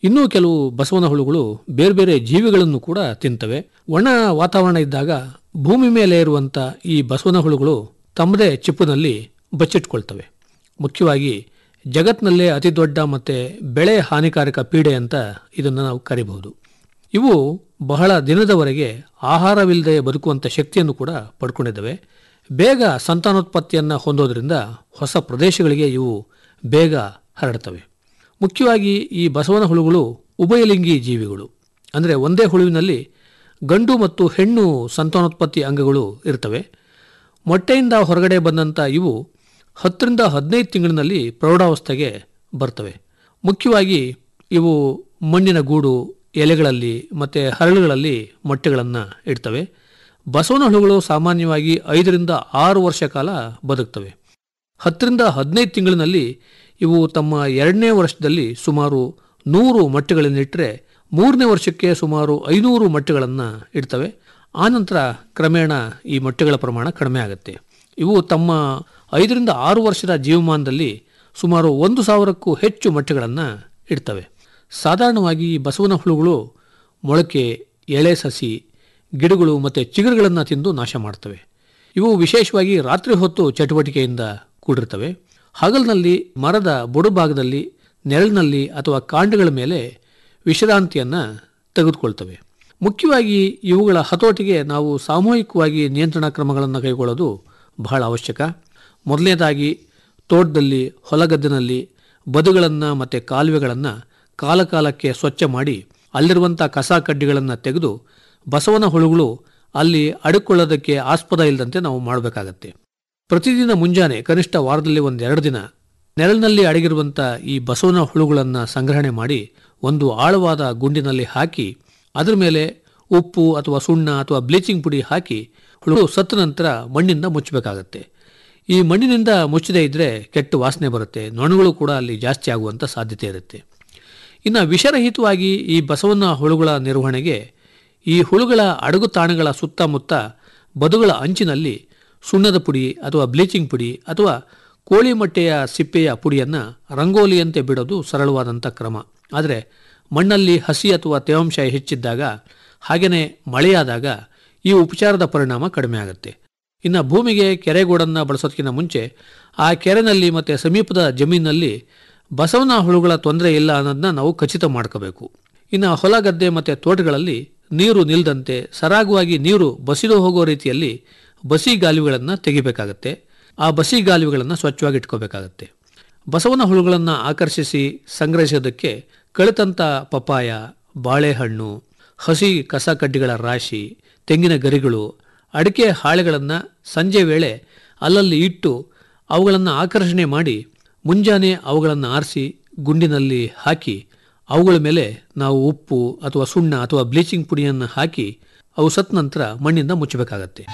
ಇನ್ನೂ ಕೆಲವು ಬಸವನ ಹುಳುಗಳು ಬೇರೆ ಬೇರೆ ಜೀವಿಗಳನ್ನು ಕೂಡ ತಿಂತವೆ ಒಣ ವಾತಾವರಣ ಇದ್ದಾಗ ಭೂಮಿ ಮೇಲೆ ಇರುವಂಥ ಈ ಬಸವನ ಹುಳುಗಳು ತಮ್ಮದೇ ಚಿಪ್ಪುನಲ್ಲಿ ಬಚ್ಚಿಟ್ಕೊಳ್ತವೆ ಮುಖ್ಯವಾಗಿ ಜಗತ್ನಲ್ಲೇ ಅತಿ ದೊಡ್ಡ ಮತ್ತು ಬೆಳೆ ಹಾನಿಕಾರಕ ಪೀಡೆ ಅಂತ ಇದನ್ನು ನಾವು ಕರಿಬಹುದು ಇವು ಬಹಳ ದಿನದವರೆಗೆ ಆಹಾರವಿಲ್ಲದೆ ಬದುಕುವಂಥ ಶಕ್ತಿಯನ್ನು ಕೂಡ ಪಡ್ಕೊಂಡಿದ್ದಾವೆ ಬೇಗ ಸಂತಾನೋತ್ಪತ್ತಿಯನ್ನು ಹೊಂದೋದ್ರಿಂದ ಹೊಸ ಪ್ರದೇಶಗಳಿಗೆ ಇವು ಬೇಗ ಹರಡ್ತವೆ ಮುಖ್ಯವಾಗಿ ಈ ಬಸವನ ಹುಳುಗಳು ಉಭಯಲಿಂಗಿ ಜೀವಿಗಳು ಅಂದರೆ ಒಂದೇ ಹುಳುವಿನಲ್ಲಿ ಗಂಡು ಮತ್ತು ಹೆಣ್ಣು ಸಂತಾನೋತ್ಪತ್ತಿ ಅಂಗಗಳು ಇರ್ತವೆ ಮೊಟ್ಟೆಯಿಂದ ಹೊರಗಡೆ ಬಂದಂಥ ಇವು ಹತ್ತರಿಂದ ಹದಿನೈದು ತಿಂಗಳಿನಲ್ಲಿ ಪ್ರೌಢಾವಸ್ಥೆಗೆ ಬರ್ತವೆ ಮುಖ್ಯವಾಗಿ ಇವು ಮಣ್ಣಿನ ಗೂಡು ಎಲೆಗಳಲ್ಲಿ ಮತ್ತು ಹರಳುಗಳಲ್ಲಿ ಮೊಟ್ಟೆಗಳನ್ನು ಇಡ್ತವೆ ಬಸವನ ಹುಳುಗಳು ಸಾಮಾನ್ಯವಾಗಿ ಐದರಿಂದ ಆರು ವರ್ಷ ಕಾಲ ಬದುಕ್ತವೆ ಹತ್ತರಿಂದ ಹದಿನೈದು ತಿಂಗಳಿನಲ್ಲಿ ಇವು ತಮ್ಮ ಎರಡನೇ ವರ್ಷದಲ್ಲಿ ಸುಮಾರು ನೂರು ಮೊಟ್ಟೆಗಳನ್ನಿಟ್ಟರೆ ಮೂರನೇ ವರ್ಷಕ್ಕೆ ಸುಮಾರು ಐನೂರು ಮೊಟ್ಟೆಗಳನ್ನು ಇಡ್ತವೆ ಆನಂತರ ಕ್ರಮೇಣ ಈ ಮೊಟ್ಟೆಗಳ ಪ್ರಮಾಣ ಕಡಿಮೆ ಆಗುತ್ತೆ ಇವು ತಮ್ಮ ಐದರಿಂದ ಆರು ವರ್ಷದ ಜೀವಮಾನದಲ್ಲಿ ಸುಮಾರು ಒಂದು ಸಾವಿರಕ್ಕೂ ಹೆಚ್ಚು ಮೊಟ್ಟೆಗಳನ್ನು ಇಡ್ತವೆ ಸಾಧಾರಣವಾಗಿ ಈ ಬಸವನ ಹುಳುಗಳು ಮೊಳಕೆ ಎಳೆ ಸಸಿ ಗಿಡಗಳು ಮತ್ತು ಚಿಗುರುಗಳನ್ನು ತಿಂದು ನಾಶ ಮಾಡ್ತವೆ ಇವು ವಿಶೇಷವಾಗಿ ರಾತ್ರಿ ಹೊತ್ತು ಚಟುವಟಿಕೆಯಿಂದ ಕೂಡಿರ್ತವೆ ಹಗಲಿನಲ್ಲಿ ಮರದ ಬುಡಭಾಗದಲ್ಲಿ ನೆರಳಿನಲ್ಲಿ ಅಥವಾ ಕಾಂಡಗಳ ಮೇಲೆ ವಿಶ್ರಾಂತಿಯನ್ನು ತೆಗೆದುಕೊಳ್ತವೆ ಮುಖ್ಯವಾಗಿ ಇವುಗಳ ಹತೋಟಿಗೆ ನಾವು ಸಾಮೂಹಿಕವಾಗಿ ನಿಯಂತ್ರಣ ಕ್ರಮಗಳನ್ನು ಕೈಗೊಳ್ಳೋದು ಬಹಳ ಅವಶ್ಯಕ ಮೊದಲನೇದಾಗಿ ತೋಟದಲ್ಲಿ ಹೊಲಗದ್ದಿನಲ್ಲಿ ಬದುಗಳನ್ನು ಮತ್ತು ಕಾಲುವೆಗಳನ್ನು ಕಾಲಕಾಲಕ್ಕೆ ಸ್ವಚ್ಛ ಮಾಡಿ ಅಲ್ಲಿರುವಂಥ ಕಸ ಕಡ್ಡಿಗಳನ್ನು ತೆಗೆದು ಬಸವನ ಹುಳುಗಳು ಅಲ್ಲಿ ಅಡುಕೊಳ್ಳೋದಕ್ಕೆ ಆಸ್ಪದ ಇಲ್ಲದಂತೆ ನಾವು ಮಾಡಬೇಕಾಗತ್ತೆ ಪ್ರತಿದಿನ ಮುಂಜಾನೆ ಕನಿಷ್ಠ ವಾರದಲ್ಲಿ ಒಂದೆರಡು ದಿನ ನೆರಳಿನಲ್ಲಿ ಅಡಗಿರುವಂಥ ಈ ಬಸವನ ಹುಳುಗಳನ್ನು ಸಂಗ್ರಹಣೆ ಮಾಡಿ ಒಂದು ಆಳವಾದ ಗುಂಡಿನಲ್ಲಿ ಹಾಕಿ ಅದರ ಮೇಲೆ ಉಪ್ಪು ಅಥವಾ ಸುಣ್ಣ ಅಥವಾ ಬ್ಲೀಚಿಂಗ್ ಪುಡಿ ಹಾಕಿ ಹುಳು ಸತ್ತ ನಂತರ ಮಣ್ಣಿಂದ ಮುಚ್ಚಬೇಕಾಗತ್ತೆ ಈ ಮಣ್ಣಿನಿಂದ ಮುಚ್ಚದೇ ಇದ್ದರೆ ಕೆಟ್ಟ ವಾಸನೆ ಬರುತ್ತೆ ನೊಣಗಳು ಕೂಡ ಅಲ್ಲಿ ಜಾಸ್ತಿ ಆಗುವಂಥ ಸಾಧ್ಯತೆ ಇರುತ್ತೆ ಇನ್ನು ವಿಷರಹಿತವಾಗಿ ಈ ಬಸವನ ಹುಳುಗಳ ನಿರ್ವಹಣೆಗೆ ಈ ಹುಳುಗಳ ಅಡಗು ತಾಣಗಳ ಸುತ್ತಮುತ್ತ ಬದುಗಳ ಅಂಚಿನಲ್ಲಿ ಸುಣ್ಣದ ಪುಡಿ ಅಥವಾ ಬ್ಲೀಚಿಂಗ್ ಪುಡಿ ಅಥವಾ ಕೋಳಿ ಮೊಟ್ಟೆಯ ಸಿಪ್ಪೆಯ ಪುಡಿಯನ್ನು ರಂಗೋಲಿಯಂತೆ ಬಿಡೋದು ಸರಳವಾದಂಥ ಕ್ರಮ ಆದರೆ ಮಣ್ಣಲ್ಲಿ ಹಸಿ ಅಥವಾ ತೇವಾಂಶ ಹೆಚ್ಚಿದ್ದಾಗ ಹಾಗೆಯೇ ಮಳೆಯಾದಾಗ ಈ ಉಪಚಾರದ ಪರಿಣಾಮ ಕಡಿಮೆ ಆಗುತ್ತೆ ಇನ್ನು ಭೂಮಿಗೆ ಕೆರೆಗೋಡನ್ನು ಬಳಸೋದಕ್ಕಿಂತ ಮುಂಚೆ ಆ ಕೆರೆನಲ್ಲಿ ಮತ್ತು ಸಮೀಪದ ಜಮೀನಲ್ಲಿ ಬಸವನ ಹುಳುಗಳ ತೊಂದರೆ ಇಲ್ಲ ಅನ್ನೋದನ್ನ ನಾವು ಖಚಿತ ಮಾಡ್ಕೋಬೇಕು ಇನ್ನು ಹೊಲ ಗದ್ದೆ ಮತ್ತು ತೋಟಗಳಲ್ಲಿ ನೀರು ನಿಲ್ಲದಂತೆ ಸರಾಗವಾಗಿ ನೀರು ಬಸಿದು ಹೋಗೋ ರೀತಿಯಲ್ಲಿ ಬಸಿ ಗಾಲುವೆಗಳನ್ನು ತೆಗಿಬೇಕಾಗತ್ತೆ ಆ ಬಸಿ ಗಾಲುವೆಗಳನ್ನು ಸ್ವಚ್ಛವಾಗಿ ಇಟ್ಕೋಬೇಕಾಗತ್ತೆ ಬಸವನ ಹುಳುಗಳನ್ನು ಆಕರ್ಷಿಸಿ ಸಂಗ್ರಹಿಸೋದಕ್ಕೆ ಕಳಿತಂಥ ಪಪಾಯ ಬಾಳೆಹಣ್ಣು ಹಸಿ ಕಸ ಕಡ್ಡಿಗಳ ರಾಶಿ ತೆಂಗಿನ ಗರಿಗಳು ಅಡಿಕೆ ಹಾಳೆಗಳನ್ನು ಸಂಜೆ ವೇಳೆ ಅಲ್ಲಲ್ಲಿ ಇಟ್ಟು ಅವುಗಳನ್ನು ಆಕರ್ಷಣೆ ಮಾಡಿ ಮುಂಜಾನೆ ಅವುಗಳನ್ನು ಆರಿಸಿ ಗುಂಡಿನಲ್ಲಿ ಹಾಕಿ ಅವುಗಳ ಮೇಲೆ ನಾವು ಉಪ್ಪು ಅಥವಾ ಸುಣ್ಣ ಅಥವಾ ಬ್ಲೀಚಿಂಗ್ ಪುಡಿಯನ್ನು ಹಾಕಿ ಅವು ಸತ್ತ ನಂತರ ಮಣ್ಣಿಂದ ಮುಚ್ಚಬೇಕಾಗತ್ತೆ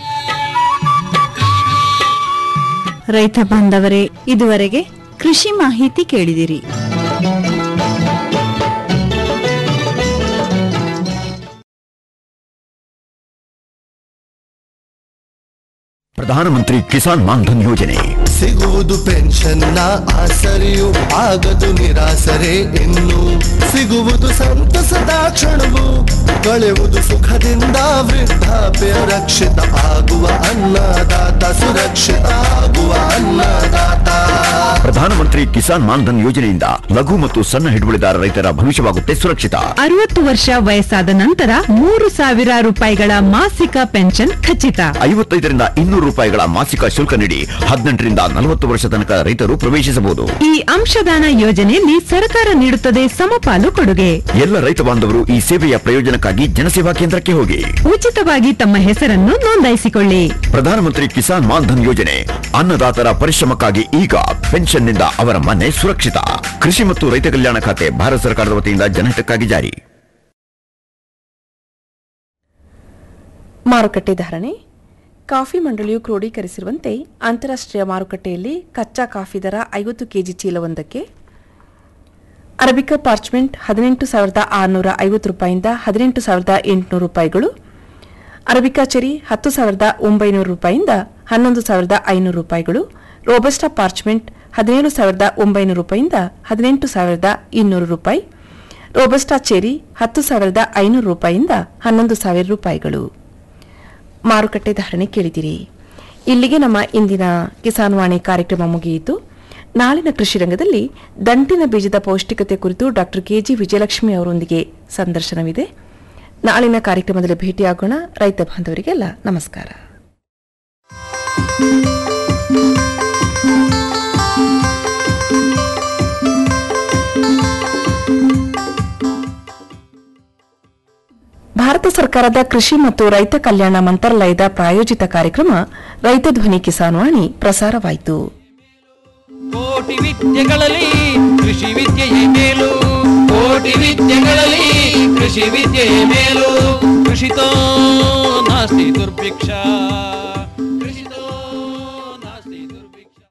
ರೈತ ಬಾಂಧವರೇ ಇದುವರೆಗೆ ಕೃಷಿ ಮಾಹಿತಿ ಕೇಳಿದಿರಿ ಪ್ರಧಾನಮಂತ್ರಿ ಕಿಸಾನ್ ಮಾನ್ಧನ್ ಯೋಜನೆ ಸಿಗುವುದು ಪೆನ್ಷನ್ನ ಆಸರೆಯು ಆಗದು ನಿರಾಸರೆ ಇನ್ನು ಸಿಗುವುದು ಸಂತಸದ ಕ್ಷಣವು ಕಳೆಯುವುದು ಸುಖದಿಂದ ವೃದ್ಧಾಪ್ಯ ರಕ್ಷಿತ ಆಗುವ ಅನ್ನದಾತ ಸುರಕ್ಷಿತ ಆಗುವ ಅನ್ನದಾತ ಪ್ರಧಾನಮಂತ್ರಿ ಕಿಸಾನ್ ಮಾನ್ಧನ್ ಯೋಜನೆಯಿಂದ ಲಘು ಮತ್ತು ಸಣ್ಣ ಹಿಡುವಳಿದಾರ ರೈತರ ಭವಿಷ್ಯವಾಗುತ್ತೆ ಸುರಕ್ಷಿತ ಅರವತ್ತು ವರ್ಷ ವಯಸ್ಸಾದ ನಂತರ ಮೂರು ಸಾವಿರ ರೂಪಾಯಿಗಳ ಮಾಸಿಕ ಪೆನ್ಷನ್ ಖಚಿತ ಐವತ್ತೈದರಿಂದ ಇನ್ನೂರು ರೂಪಾಯಿಗಳ ಮಾಸಿಕ ಶುಲ್ಕ ನೀಡಿ ಹದಿನೆಂಟರಿಂದ ನಲವತ್ತು ವರ್ಷ ತನಕ ರೈತರು ಪ್ರವೇಶಿಸಬಹುದು ಈ ಅಂಶದಾನ ಯೋಜನೆಯಲ್ಲಿ ಸರ್ಕಾರ ನೀಡುತ್ತದೆ ಸಮಪಾಲು ಕೊಡುಗೆ ಎಲ್ಲ ರೈತ ಬಾಂಧವರು ಈ ಸೇವೆಯ ಪ್ರಯೋಜನಕ್ಕಾಗಿ ಜನಸೇವಾ ಕೇಂದ್ರಕ್ಕೆ ಹೋಗಿ ಉಚಿತವಾಗಿ ತಮ್ಮ ಹೆಸರನ್ನು ನೋಂದಾಯಿಸಿಕೊಳ್ಳಿ ಪ್ರಧಾನಮಂತ್ರಿ ಕಿಸಾನ್ ಮಾನ್ಧನ್ ಯೋಜನೆ ಅನ್ನದಾತರ ಪರಿಶ್ರಮಕ್ಕಾಗಿ ಈಗ ಪೆನ್ಷನ್ನಿಂದ ಅವರ ಮನೆ ಸುರಕ್ಷಿತ ಕೃಷಿ ಮತ್ತು ರೈತ ಕಲ್ಯಾಣ ಖಾತೆ ಭಾರತ ಸರ್ಕಾರದ ವತಿಯಿಂದ ಜನಹಿತಕ್ಕಾಗಿ ಜಾರಿ ಮಾರುಕಟ್ಟೆ ಧಾರಣೆ ಕಾಫಿ ಮಂಡಳಿಯು ಕ್ರೋಢೀಕರಿಸಿರುವಂತೆ ಅಂತಾರಾಷ್ಟ್ರೀಯ ಮಾರುಕಟ್ಟೆಯಲ್ಲಿ ಕಚ್ಚಾ ಕಾಫಿ ದರ ಐವತ್ತು ಕೆಜಿ ಚೀಲವೊಂದಕ್ಕೆ ಅರಬಿಕಾ ಪಾರ್ಚ್ಮೆಂಟ್ ಹದಿನೆಂಟು ಸಾವಿರದ ಆರುನೂರ ಐವತ್ತು ರೂಪಾಯಿಂದ ಹದಿನೆಂಟು ಸಾವಿರದ ಎಂಟುನೂರು ರೂಪಾಯಿಗಳು ಅರಬಿಕಾ ಚೆರಿ ಹತ್ತು ಸಾವಿರದ ಒಂಬೈನೂರು ರೂಪಾಯಿಂದ ಹನ್ನೊಂದು ಸಾವಿರದ ಐನೂರು ರೂಪಾಯಿಗಳು ರೋಬಸ್ಟಾ ಪಾರ್ಚ್ಮೆಂಟ್ ಹದಿನೇಳು ಸಾವಿರದ ಒಂಬೈನೂರು ರೂಪಾಯಿಂದ ಹದಿನೆಂಟು ಸಾವಿರದ ಇನ್ನೂರು ರೂಪಾಯಿ ರೋಬಸ್ಟಾ ಚೆರಿ ಹತ್ತು ಸಾವಿರದ ಐನೂರು ರೂಪಾಯಿಯಿಂದ ಹನ್ನೊಂದು ಸಾವಿರ ರೂಪಾಯಿಗಳು ಮಾರುಕಟ್ಟೆ ಧಾರಣೆ ಕೇಳಿದಿರಿ ಇಲ್ಲಿಗೆ ನಮ್ಮ ಇಂದಿನ ಕಿಸಾನ್ ವಾಣಿ ಕಾರ್ಯಕ್ರಮ ಮುಗಿಯಿತು ನಾಳಿನ ಕೃಷಿ ರಂಗದಲ್ಲಿ ದಂಟಿನ ಬೀಜದ ಪೌಷ್ಟಿಕತೆ ಕುರಿತು ಡಾಕ್ಟರ್ ಕೆಜಿ ವಿಜಯಲಕ್ಷ್ಮಿ ಅವರೊಂದಿಗೆ ಸಂದರ್ಶನವಿದೆ ನಾಳಿನ ಕಾರ್ಯಕ್ರಮದಲ್ಲಿ ಭೇಟಿಯಾಗೋಣ ರೈತ ಬಾಂಧವರಿಗೆಲ್ಲ ನಮಸ್ಕಾರ ಭಾರತ ಸರ್ಕಾರದ ಕೃಷಿ ಮತ್ತು ರೈತ ಕಲ್ಯಾಣ ಮಂತ್ರಾಲಯದ ಪ್ರಾಯೋಜಿತ ಕಾರ್ಯಕ್ರಮ ರೈತ ಧ್ವನಿ ಕಿಸಾನ್ ವಾಣಿ ಪ್ರಸಾರವಾಯಿತು ಕೋಟಿ ವಿದ್ಯೆಗಳಲ್ಲಿ ಕೃಷಿ ವಿದ್ಯೆಯೇ ಮೇಲು ಕೋಟಿ ವಿದ್ಯೆಗಳಲ್ಲಿ ಕೃಷಿ ವಿದ್ಯೆಯೇ ಮೇಲು ಕೃಷಿತೋ ನಾಸ್ತಿ ದುರ್ಭಿಕ್ಷ ಕೃಷಿತೋ ನಾಸ್ತಿ ದುರ್ಭಿಕ್ಷ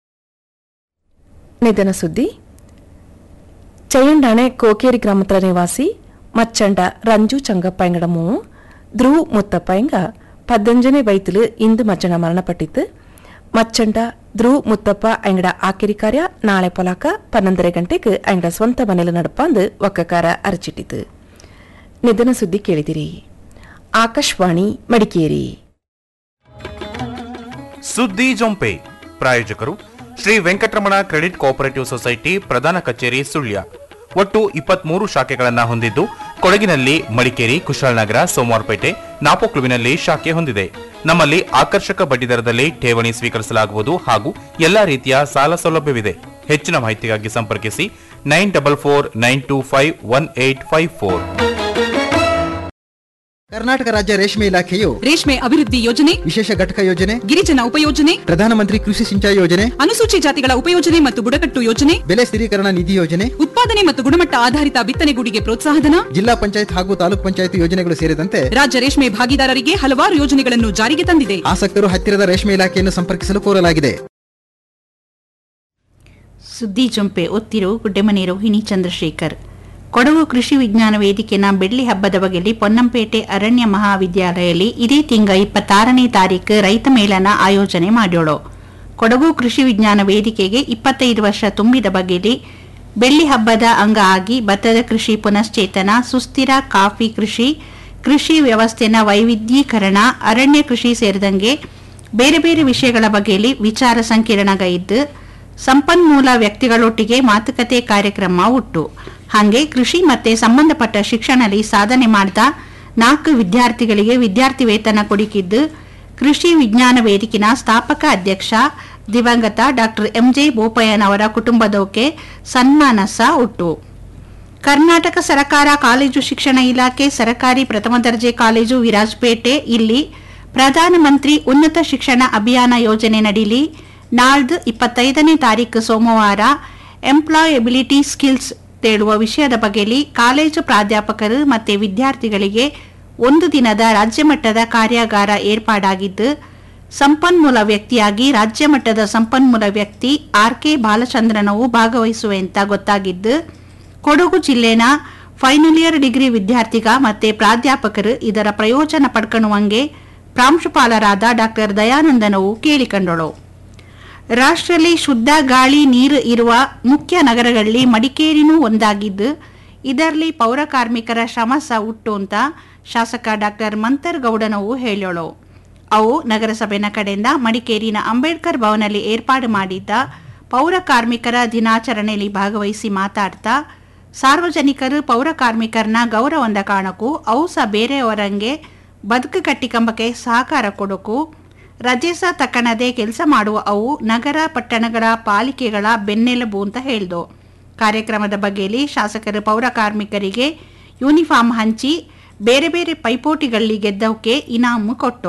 ನಿಧನ ಸುದ್ದಿ ಚಯ್ಯಂಡಾಣೆ ಕೋಕೇರಿ ಗ್ರಾಮದ ನಿವಾಸಿ ಮಚ್ಚಂಡ ರಂಜು ಚಂಗಪ್ಪ ಎಂಗಡ ಮೂವು ಧ್ರುವ್ ಮುತ್ತಪ್ಪ ಎಂಗ ಪದ್ದಂಜನೆ ವೈತಲು ಇಂದು ಮಚ್ಚಂಡ ಮರಣಪಟ್ಟಿತ್ತು ಮಚ್ಚಂಡ ಧ್ರುವ್ ಮುತ್ತಪ್ಪ ಎಂಗಡ ಆಕಿರಿ ಕಾರ್ಯ ನಾಳೆ ಪೊಲಾಕ ಪನ್ನೊಂದರ ಗಂಟೆಗೆ ಎಂಗಡ ಸ್ವಂತ ಮನೆಯಲ್ಲಿ ನಡಪಂದು ಒಕ್ಕಕಾರ ಅರಚಿಟ್ಟಿತು ನಿಧನ ಸುದ್ದಿ ಕೇಳಿದಿರಿ ಆಕಾಶವಾಣಿ ಮಡಿಕೇರಿ ಸುದ್ದಿ ಜೊಂಪೆ ಪ್ರಾಯೋಜಕರು Shri Venkataramana credit cooperative society ಪ್ರಧಾನ ಕಚೇರಿ ಸುಳ್ಯ ಒಟ್ಟು ಇಪ್ಪತ್ಮೂರು ಶಾಖೆಗಳನ್ನು ಹೊಂದಿದ್ದು ಕೊಡಗಿನಲ್ಲಿ ಮಡಿಕೇರಿ ಕುಶಾಲನಗರ ಸೋಮವಾರಪೇಟೆ ನಾಪೋಕ್ಲುವಿನಲ್ಲಿ ಶಾಖೆ ಹೊಂದಿದೆ ನಮ್ಮಲ್ಲಿ ಆಕರ್ಷಕ ಬಡ್ಡಿದರದಲ್ಲಿ ಠೇವಣಿ ಸ್ವೀಕರಿಸಲಾಗುವುದು ಹಾಗೂ ಎಲ್ಲಾ ರೀತಿಯ ಸಾಲ ಸೌಲಭ್ಯವಿದೆ ಹೆಚ್ಚಿನ ಮಾಹಿತಿಗಾಗಿ ಸಂಪರ್ಕಿಸಿ nine double four nine two five one eight five four Karnataka ರಾಜ್ಯ ರೇಷ್ಮೆ ಇಲಾಖೆಯು ರೇಷ್ಮೆ ಅಭಿವೃದ್ಧಿ ಯೋಜನೆ ವಿಶೇಷ ಘಟಕ ಯೋಜನೆ ಗಿರಿಜನ ಉಪಯೋಜನೆ ಪ್ರಧಾನಮಂತ್ರಿ ಕೃಷಿ ಸಿಂಚಾಯಿ ಯೋಜನೆ ಅನುಸೂಚಿ ಜಾತಿಗಳ ಉಪಯೋಜನೆ ಮತ್ತು ಬುಡಕಟ್ಟು ಯೋಜನೆ ಬೆಲೆ ಸ್ಥಿರೀಕರಣ ನಿಧಿ ಯೋಜನೆ ಉತ್ಪಾದನೆ ಮತ್ತು ಗುಣಮಟ್ಟ ಆಧಾರಿತ ಬಿತ್ತನೆಗೂಡಿಗೆ ಪ್ರೋತ್ಸಾಹಧನ ಜಿಲ್ಲಾ ಪಂಚಾಯತ್ ಹಾಗೂ ತಾಲೂಕ್ ಪಂಚಾಯತ್ ಯೋಜನೆಗಳು ಸೇರಿದಂತೆ ರಾಜ್ಯ ರೇಷ್ಮೆ ಭಾಗಿದಾರರಿಗೆ ಹಲವಾರು ಯೋಜನೆಗಳನ್ನು ಜಾರಿಗೆ ತಂದಿದೆ ಆಸಕ್ತರು ಹತ್ತಿರದ ರೇಷ್ಮೆ ಇಲಾಖೆಯನ್ನು ಸಂಪರ್ಕಿಸಲು ಕೋರಲಾಗಿದೆ ಸುದ್ದಿ ಜೊಂಪೆ ಒತ್ತಿರು ಗುಡ್ಡೆಮನೆ ರೋಹಿಣಿ ಚಂದ್ರಶೇಖರ್ ಕೊಡಗು ಕೃಷಿ ವಿಜ್ಞಾನ ವೇದಿಕೆನ ಬೆಳ್ಳಿ ಹಬ್ಬದ ಬಗೆಯಲ್ಲಿ ಪೊನ್ನಂಪೇಟೆ ಅರಣ್ಯ ಮಹಾವಿದ್ಯಾಲಯದಲ್ಲಿ ಇದೇ ತಿಂಗ ಇಪ್ಪತ್ತಾರನೇ ತಾರೀಕು ರೈತ ಮೇಳನ ಆಯೋಜನೆ ಮಾಡೋಳು ಕೊಡಗು ಕೃಷಿ ವಿಜ್ಞಾನ ವೇದಿಕೆಗೆ ಇಪ್ಪತ್ತೈದು ವರ್ಷ ತುಂಬಿದ ಬಗೆಯಲ್ಲಿ ಬೆಳ್ಳಿ ಹಬ್ಬದ ಅಂಗ ಆಗಿ ಭತ್ತದ ಕೃಷಿ ಪುನಶ್ಚೇತನ ಸುಸ್ಥಿರ ಕಾಫಿ ಕೃಷಿ ಕೃಷಿ ವ್ಯವಸ್ಥೆನ ವೈವಿಧ್ಯೀಕರಣ ಅರಣ್ಯ ಕೃಷಿ ಸೇರಿದಂಗೆ ಬೇರೆ ಬೇರೆ ವಿಷಯಗಳ ಬಗೆಯಲ್ಲಿ ವಿಚಾರ ಸಂಕಿರಣಗೈದ್ದು ಸಂಪನ್ಮೂಲ ವ್ಯಕ್ತಿಗಳೊಟ್ಟಿಗೆ ಮಾತುಕತೆ ಕಾರ್ಯಕ್ರಮ ಉಟ್ಟು ಹಾಗೆ ಕೃಷಿ ಮತ್ತೆ ಸಂಬಂಧಪಟ್ಟ ಶಿಕ್ಷಣದಲ್ಲಿ ಸಾಧನೆ ಮಾಡಿದ ನಾಲ್ಕು ವಿದ್ಯಾರ್ಥಿಗಳಿಗೆ ವಿದ್ಯಾರ್ಥಿ ವೇತನ ಕೊಡಿಕಿದ್ದು ಕೃಷಿ ವಿಜ್ಞಾನ ವೇದಿಕಿನ ಸ್ಥಾಪಕ ಅಧ್ಯಕ್ಷ ದಿವಂಗತ ಡಾಕ್ಟರ್ ಎಂಜೆ ಬೋಪಯ್ಯನವರ ಕುಟುಂಬದವಕ್ಕೆ ಸನ್ಮಾನ ಸಹ ಉಟ್ಟು ಕರ್ನಾಟಕ ಸರಕಾರ ಕಾಲೇಜು ಶಿಕ್ಷಣ ಇಲಾಖೆ ಸರಕಾರಿ ಪ್ರಥಮ ದರ್ಜೆ ಕಾಲೇಜು ವಿರಾಜಪೇಟೆ ಇಲ್ಲಿ ಪ್ರಧಾನಮಂತ್ರಿ ಉನ್ನತ ಶಿಕ್ಷಣ ಅಭಿಯಾನ ಯೋಜನೆ ನಡೀಲಿ ನಾಳ್ದು ಇಪ್ಪತ್ತೈದನೇ ತಾರೀಕು ಸೋಮವಾರ ಎಂಪ್ಲಾಯಬಿಲಿಟಿ ಸ್ಕಿಲ್ಸ್ ತೇಳುವ ವಿಷಯದ ಬಗೆಯಲ್ಲಿ ಕಾಲೇಜು ಪ್ರಾಧ್ಯಾಪಕರು ಮತ್ತು ವಿದ್ಯಾರ್ಥಿಗಳಿಗೆ ಒಂದು ದಿನದ ರಾಜ್ಯ ಮಟ್ಟದ ಕಾರ್ಯಾಗಾರ ಏರ್ಪಾಡಾಗಿದ್ದು ಸಂಪನ್ಮೂಲ ವ್ಯಕ್ತಿಯಾಗಿ ರಾಜ್ಯ ಮಟ್ಟದ ಸಂಪನ್ಮೂಲ ವ್ಯಕ್ತಿ ಆರ್ ಕೆ ಬಾಲಚಂದ್ರನವು ಭಾಗವಹಿಸುವೆ ಅಂತ ಗೊತ್ತಾಗಿದ್ದು ಕೊಡಗು ಜಿಲ್ಲೆನ ಫೈನಲ್ ಇಯರ್ ಡಿಗ್ರಿ ವಿದ್ಯಾರ್ಥಿಗ ಮತ್ತೆ ಪ್ರಾಧ್ಯಾಪಕರು ಇದರ ಪ್ರಯೋಜನ ಪಡ್ಕೊಳ್ಳುವಂಗೆ ಪ್ರಾಂಶುಪಾಲರಾದ ಡಾಕ್ಟರ್ ದಯಾನಂದನವು ಕೇಳಿಕೊಂಡಳು ರಾಷ್ಟ್ರದಲ್ಲಿ ಶುದ್ಧ ಗಾಳಿ ನೀರು ಇರುವ ಮುಖ್ಯ ನಗರಗಳಲ್ಲಿ ಮಡಿಕೇರಿನೂ ಒಂದಾಗಿದ್ದು ಇದರಲ್ಲಿ ಪೌರ ಕಾರ್ಮಿಕರ ಶ್ರಮ ಸಹ ಉಟ್ಟು ಅಂತ ಶಾಸಕ ಡಾಕ್ಟರ್ ಮಂತರ್ ಗೌಡನವು ಹೇಳೋಳು ಅವು ನಗರಸಭೆನ ಕಡೆಯಿಂದ ಮಡಿಕೇರಿನ ಅಂಬೇಡ್ಕರ್ ಭವನಲ್ಲಿ ಏರ್ಪಾಡು ಮಾಡಿದ್ದ ಪೌರ ಕಾರ್ಮಿಕರ ದಿನಾಚರಣೆಯಲ್ಲಿ ಭಾಗವಹಿಸಿ ಮಾತಾಡ್ತಾ ಸಾರ್ವಜನಿಕರು ಪೌರ ಕಾರ್ಮಿಕರನ್ನ ಗೌರವಂದ ಕಾಣಕ್ಕೂ ಅವು ಸಹ ಬೇರೆಯವರಂಗೆ ಬದುಕು ಕಟ್ಟಿಕಂಬಕ್ಕೆ ಸಹಕಾರ ಕೊಡೋಕು ರಜೆ ಸಹ ತಕ್ಕಣದೆ ಕೆಲಸ ಮಾಡುವ ಅವು ನಗರ ಪಟ್ಟಣಗಳ ಪಾಲಿಕೆಗಳ ಬೆನ್ನೆಲುಬು ಅಂತ ಹೇಳ್ದು ಕಾರ್ಯಕ್ರಮದ ಬಗ್ಗೆಯಲ್ಲಿ ಶಾಸಕರು ಪೌರ ಕಾರ್ಮಿಕರಿಗೆ ಯೂನಿಫಾರ್ಮ್ ಹಂಚಿ ಬೇರೆ ಬೇರೆ ಪೈಪೋಟಿಗಳಲ್ಲಿ ಗೆದ್ದವಕ್ಕೆ ಇನಾಮು ಕೊಟ್ಟು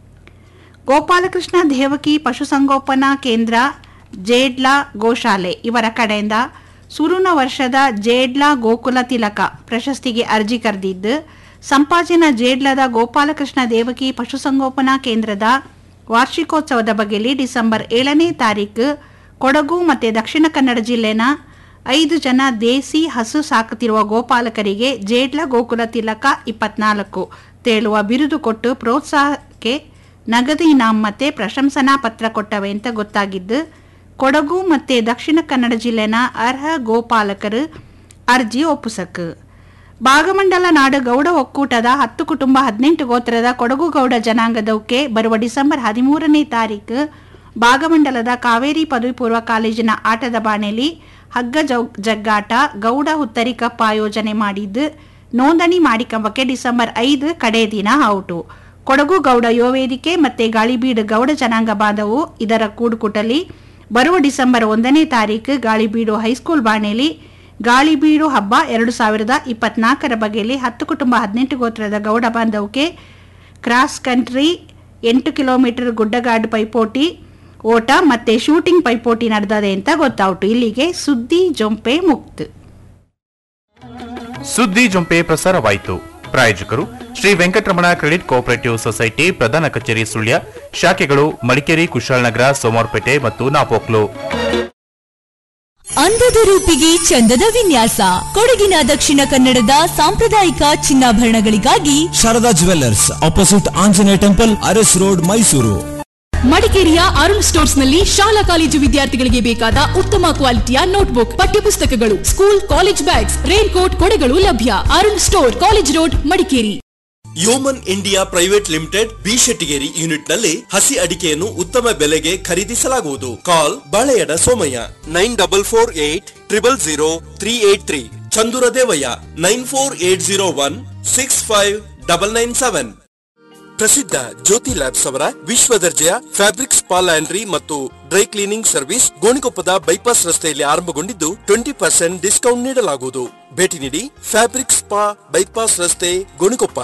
ಗೋಪಾಲಕೃಷ್ಣ ದೇವಕಿ ಪಶುಸಂಗೋಪನಾ ಕೇಂದ್ರ ಜೇಡ್ಲಾ ಗೋಶಾಲೆ ಇವರ ಕಡೆಯಿಂದ ಸುರುನ ವರ್ಷದ ಜೇಡ್ಲಾ ಗೋಕುಲ ತಿಲಕ ಪ್ರಶಸ್ತಿಗೆ ಅರ್ಜಿ ಕರೆದಿದ್ದು ಸಂಪಾಜನ ಜೇಡ್ಲದ ಗೋಪಾಲಕೃಷ್ಣ ದೇವಕಿ ಪಶುಸಂಗೋಪನಾ ಕೇಂದ್ರದ ವಾರ್ಷಿಕೋತ್ಸವದ ಬಗೆಯಲ್ಲಿ ಡಿಸೆಂಬರ್ ಏಳನೇ ತಾರೀಕು ಕೊಡಗು ಮತ್ತು ದಕ್ಷಿಣ ಕನ್ನಡ ಜಿಲ್ಲೆನ ಐದು ಜನ ದೇಸಿ ಹಸು ಸಾಕುತ್ತಿರುವ ಗೋಪಾಲಕರಿಗೆ ಜೇಡ್ಲ ಗೋಕುಲ ತಿಲಕ ಇಪ್ಪತ್ನಾಲ್ಕು ತೇಳುವ ಬಿರುದು ಕೊಟ್ಟು ಪ್ರೋತ್ಸಾಹಕ್ಕೆ ನಗದು ಇನಾಮ್ ಮತ್ತೆ ಪ್ರಶಂಸನಾ ಪತ್ರ ಕೊಟ್ಟವೆ ಅಂತ ಗೊತ್ತಾಗಿದ್ದು ಕೊಡಗು ಮತ್ತು ದಕ್ಷಿಣ ಕನ್ನಡ ಜಿಲ್ಲೆನ ಅರ್ಹ ಗೋಪಾಲಕರು ಅರ್ಜಿ ಒಪ್ಪುಸಕ್ ಭಾಗಮಂಡಲ ನಾಡು ಗೌಡ ಒಕ್ಕೂಟದ ಹತ್ತು ಕುಟುಂಬ ಹದಿನೆಂಟು ಗೋತ್ರದ ಕೊಡಗು ಗೌಡ ಜನಾಂಗದವಕ್ಕೆ ಬರುವ ಡಿಸೆಂಬರ್ ಹದಿಮೂರನೇ ತಾರೀಕು ಭಾಗಮಂಡಲದ ಕಾವೇರಿ ಪದವಿ ಪೂರ್ವ ಕಾಲೇಜಿನ ಆಟದ ಬಾಣೆಲಿ ಹಗ್ಗ ಜೌ- ಜಗ್ಗಾಟ ಗೌಡ ಹುತ್ತರಿಕಪ್ಪ ಆಯೋಜನೆ ಮಾಡಿದ್ದು ನೋಂದಣಿ ಮಾಡಿಕೊಂಬಕ್ಕೆ ಡಿಸೆಂಬರ್ ಐದು ಕಡೆ ದಿನ ಔಟು ಕೊಡಗು ಗೌಡ ಯುವ ವೇದಿಕೆ ಮತ್ತೆ ಗಾಳಿಬೀಡು ಗೌಡ ಜನಾಂಗ ಬಾಂಧವು ಇದರ ಕೂಡುಕುಟಲಿ ಬರುವ ಡಿಸೆಂಬರ್ ಒಂದನೇ ತಾರೀಕು ಗಾಳಿಬೀಡು ಹೈಸ್ಕೂಲ್ ಬಾಣೆಲಿ ಗಾಳಿಬೀಡು ಹಬ್ಬ ಎರಡು ಸಾವಿರದ ಇಪ್ಪತ್ನಾಲ್ಕರ ಬಗೆಯಲ್ಲಿ ಹತ್ತು ಕುಟುಂಬ ಹದಿನೆಂಟು ಗೋತ್ರದ ಗೌಡ ಬಾಂಧವಕ್ಕೆ ಕ್ರಾಸ್ ಕಂಟ್ರಿ ಎಂಟು ಕಿಲೋಮೀಟರ್ ಗುಡ್ಡಗಾಡು ಪೈಪೋಟಿ ಓಟ ಮತ್ತೆ ಶೂಟಿಂಗ್ ಪೈಪೋಟಿ ನಡೆದದೆ ಅಂತ ಗೊತ್ತಾಯ್ತು ಇಲ್ಲಿಗೆ ಸುದ್ದಿ ಜೊಂಪೆ ಮುಕ್ತ ಸುದ್ದಿ ಜೊಂಪೆ ಪ್ರಸಾರವಾಯಿತು ಪ್ರಾಯೋಜಕರು Shri Venkataramana credit cooperative society ಪ್ರಧಾನ ಕಚೇರಿ ಸುಳ್ಯ ಶಾಖೆಗಳು ಮಡಿಕೇರಿ ಕುಶಾಲನಗರ ಸೋಮವಾರಪೇಟೆ ಮತ್ತು ನಾಪೋಕ್ಲು ಅಂದದ ರೂಪಿಗೆ ಚಂದದ ವಿನ್ಯಾಸ ಕೊಡಗಿನ ದಕ್ಷಿಣ ಕನ್ನಡದ ಸಾಂಪ್ರದಾಯಿಕ ಚಿನ್ನಾಭರಣಗಳಿಗಾಗಿ Sharada jewellers opposite Anjaneya temple Aras road Mysuru ಮಡಿಕೇರಿಯ ಅರುಣ್ ಸ್ಟೋರ್ಸ್ ನಲ್ಲಿ ಶಾಲಾ ಕಾಲೇಜು ವಿದ್ಯಾರ್ಥಿಗಳಿಗೆ ಬೇಕಾದ ಉತ್ತಮ ಕ್ವಾಲಿಟಿಯ ನೋಟ್ಬುಕ್ ಪಠ್ಯಪುಸ್ತಕಗಳು school college bags raincoat ಕೊಡೆಗಳು ಲಭ್ಯ Arun store college road Madikeri Yeoman India private limited B Shettigeri unit ನಲ್ಲಿ ಹಸಿ ಅಡಿಕೆಯನ್ನು ಉತ್ತಮ ಬೆಲೆಗೆ ಖರೀದಿಸಲಾಗುವುದು call Baleyada Somaiah nine double four eight triple zero three eight three Chandura Devaiah nine four eight zero one six five double nine seven ಪ್ರಸಿದ್ಧ ಜ್ಯೋತಿ ಲ್ಯಾಬ್ಸ್ ಅವರ ವಿಶ್ವ ದರ್ಜೆಯ ಫ್ಯಾಬ್ರಿಕ್ ಸ್ಪಾ ಲ್ಯಾಂಡ್ರಿ ಮತ್ತು ಡ್ರೈ ಕ್ಲೀನಿಂಗ್ ಸರ್ವಿಸ್ ಗೋಣಿಕೊಪ್ಪದ ಬೈಪಾಸ್ ರಸ್ತೆಯಲ್ಲಿ ಆರಂಭಗೊಂಡಿದ್ದು ಟ್ವೆಂಟಿ ಪರ್ಸೆಂಟ್ ಡಿಸ್ಕೌಂಟ್ ನೀಡಲಾಗುವುದು ಭೇಟಿ ನೀಡಿ ಫ್ಯಾಬ್ರಿಕ್ ಸ್ಪಾ ಬೈಪಾಸ್ ರಸ್ತೆ ಗೋಣಿಕೊಪ್ಪ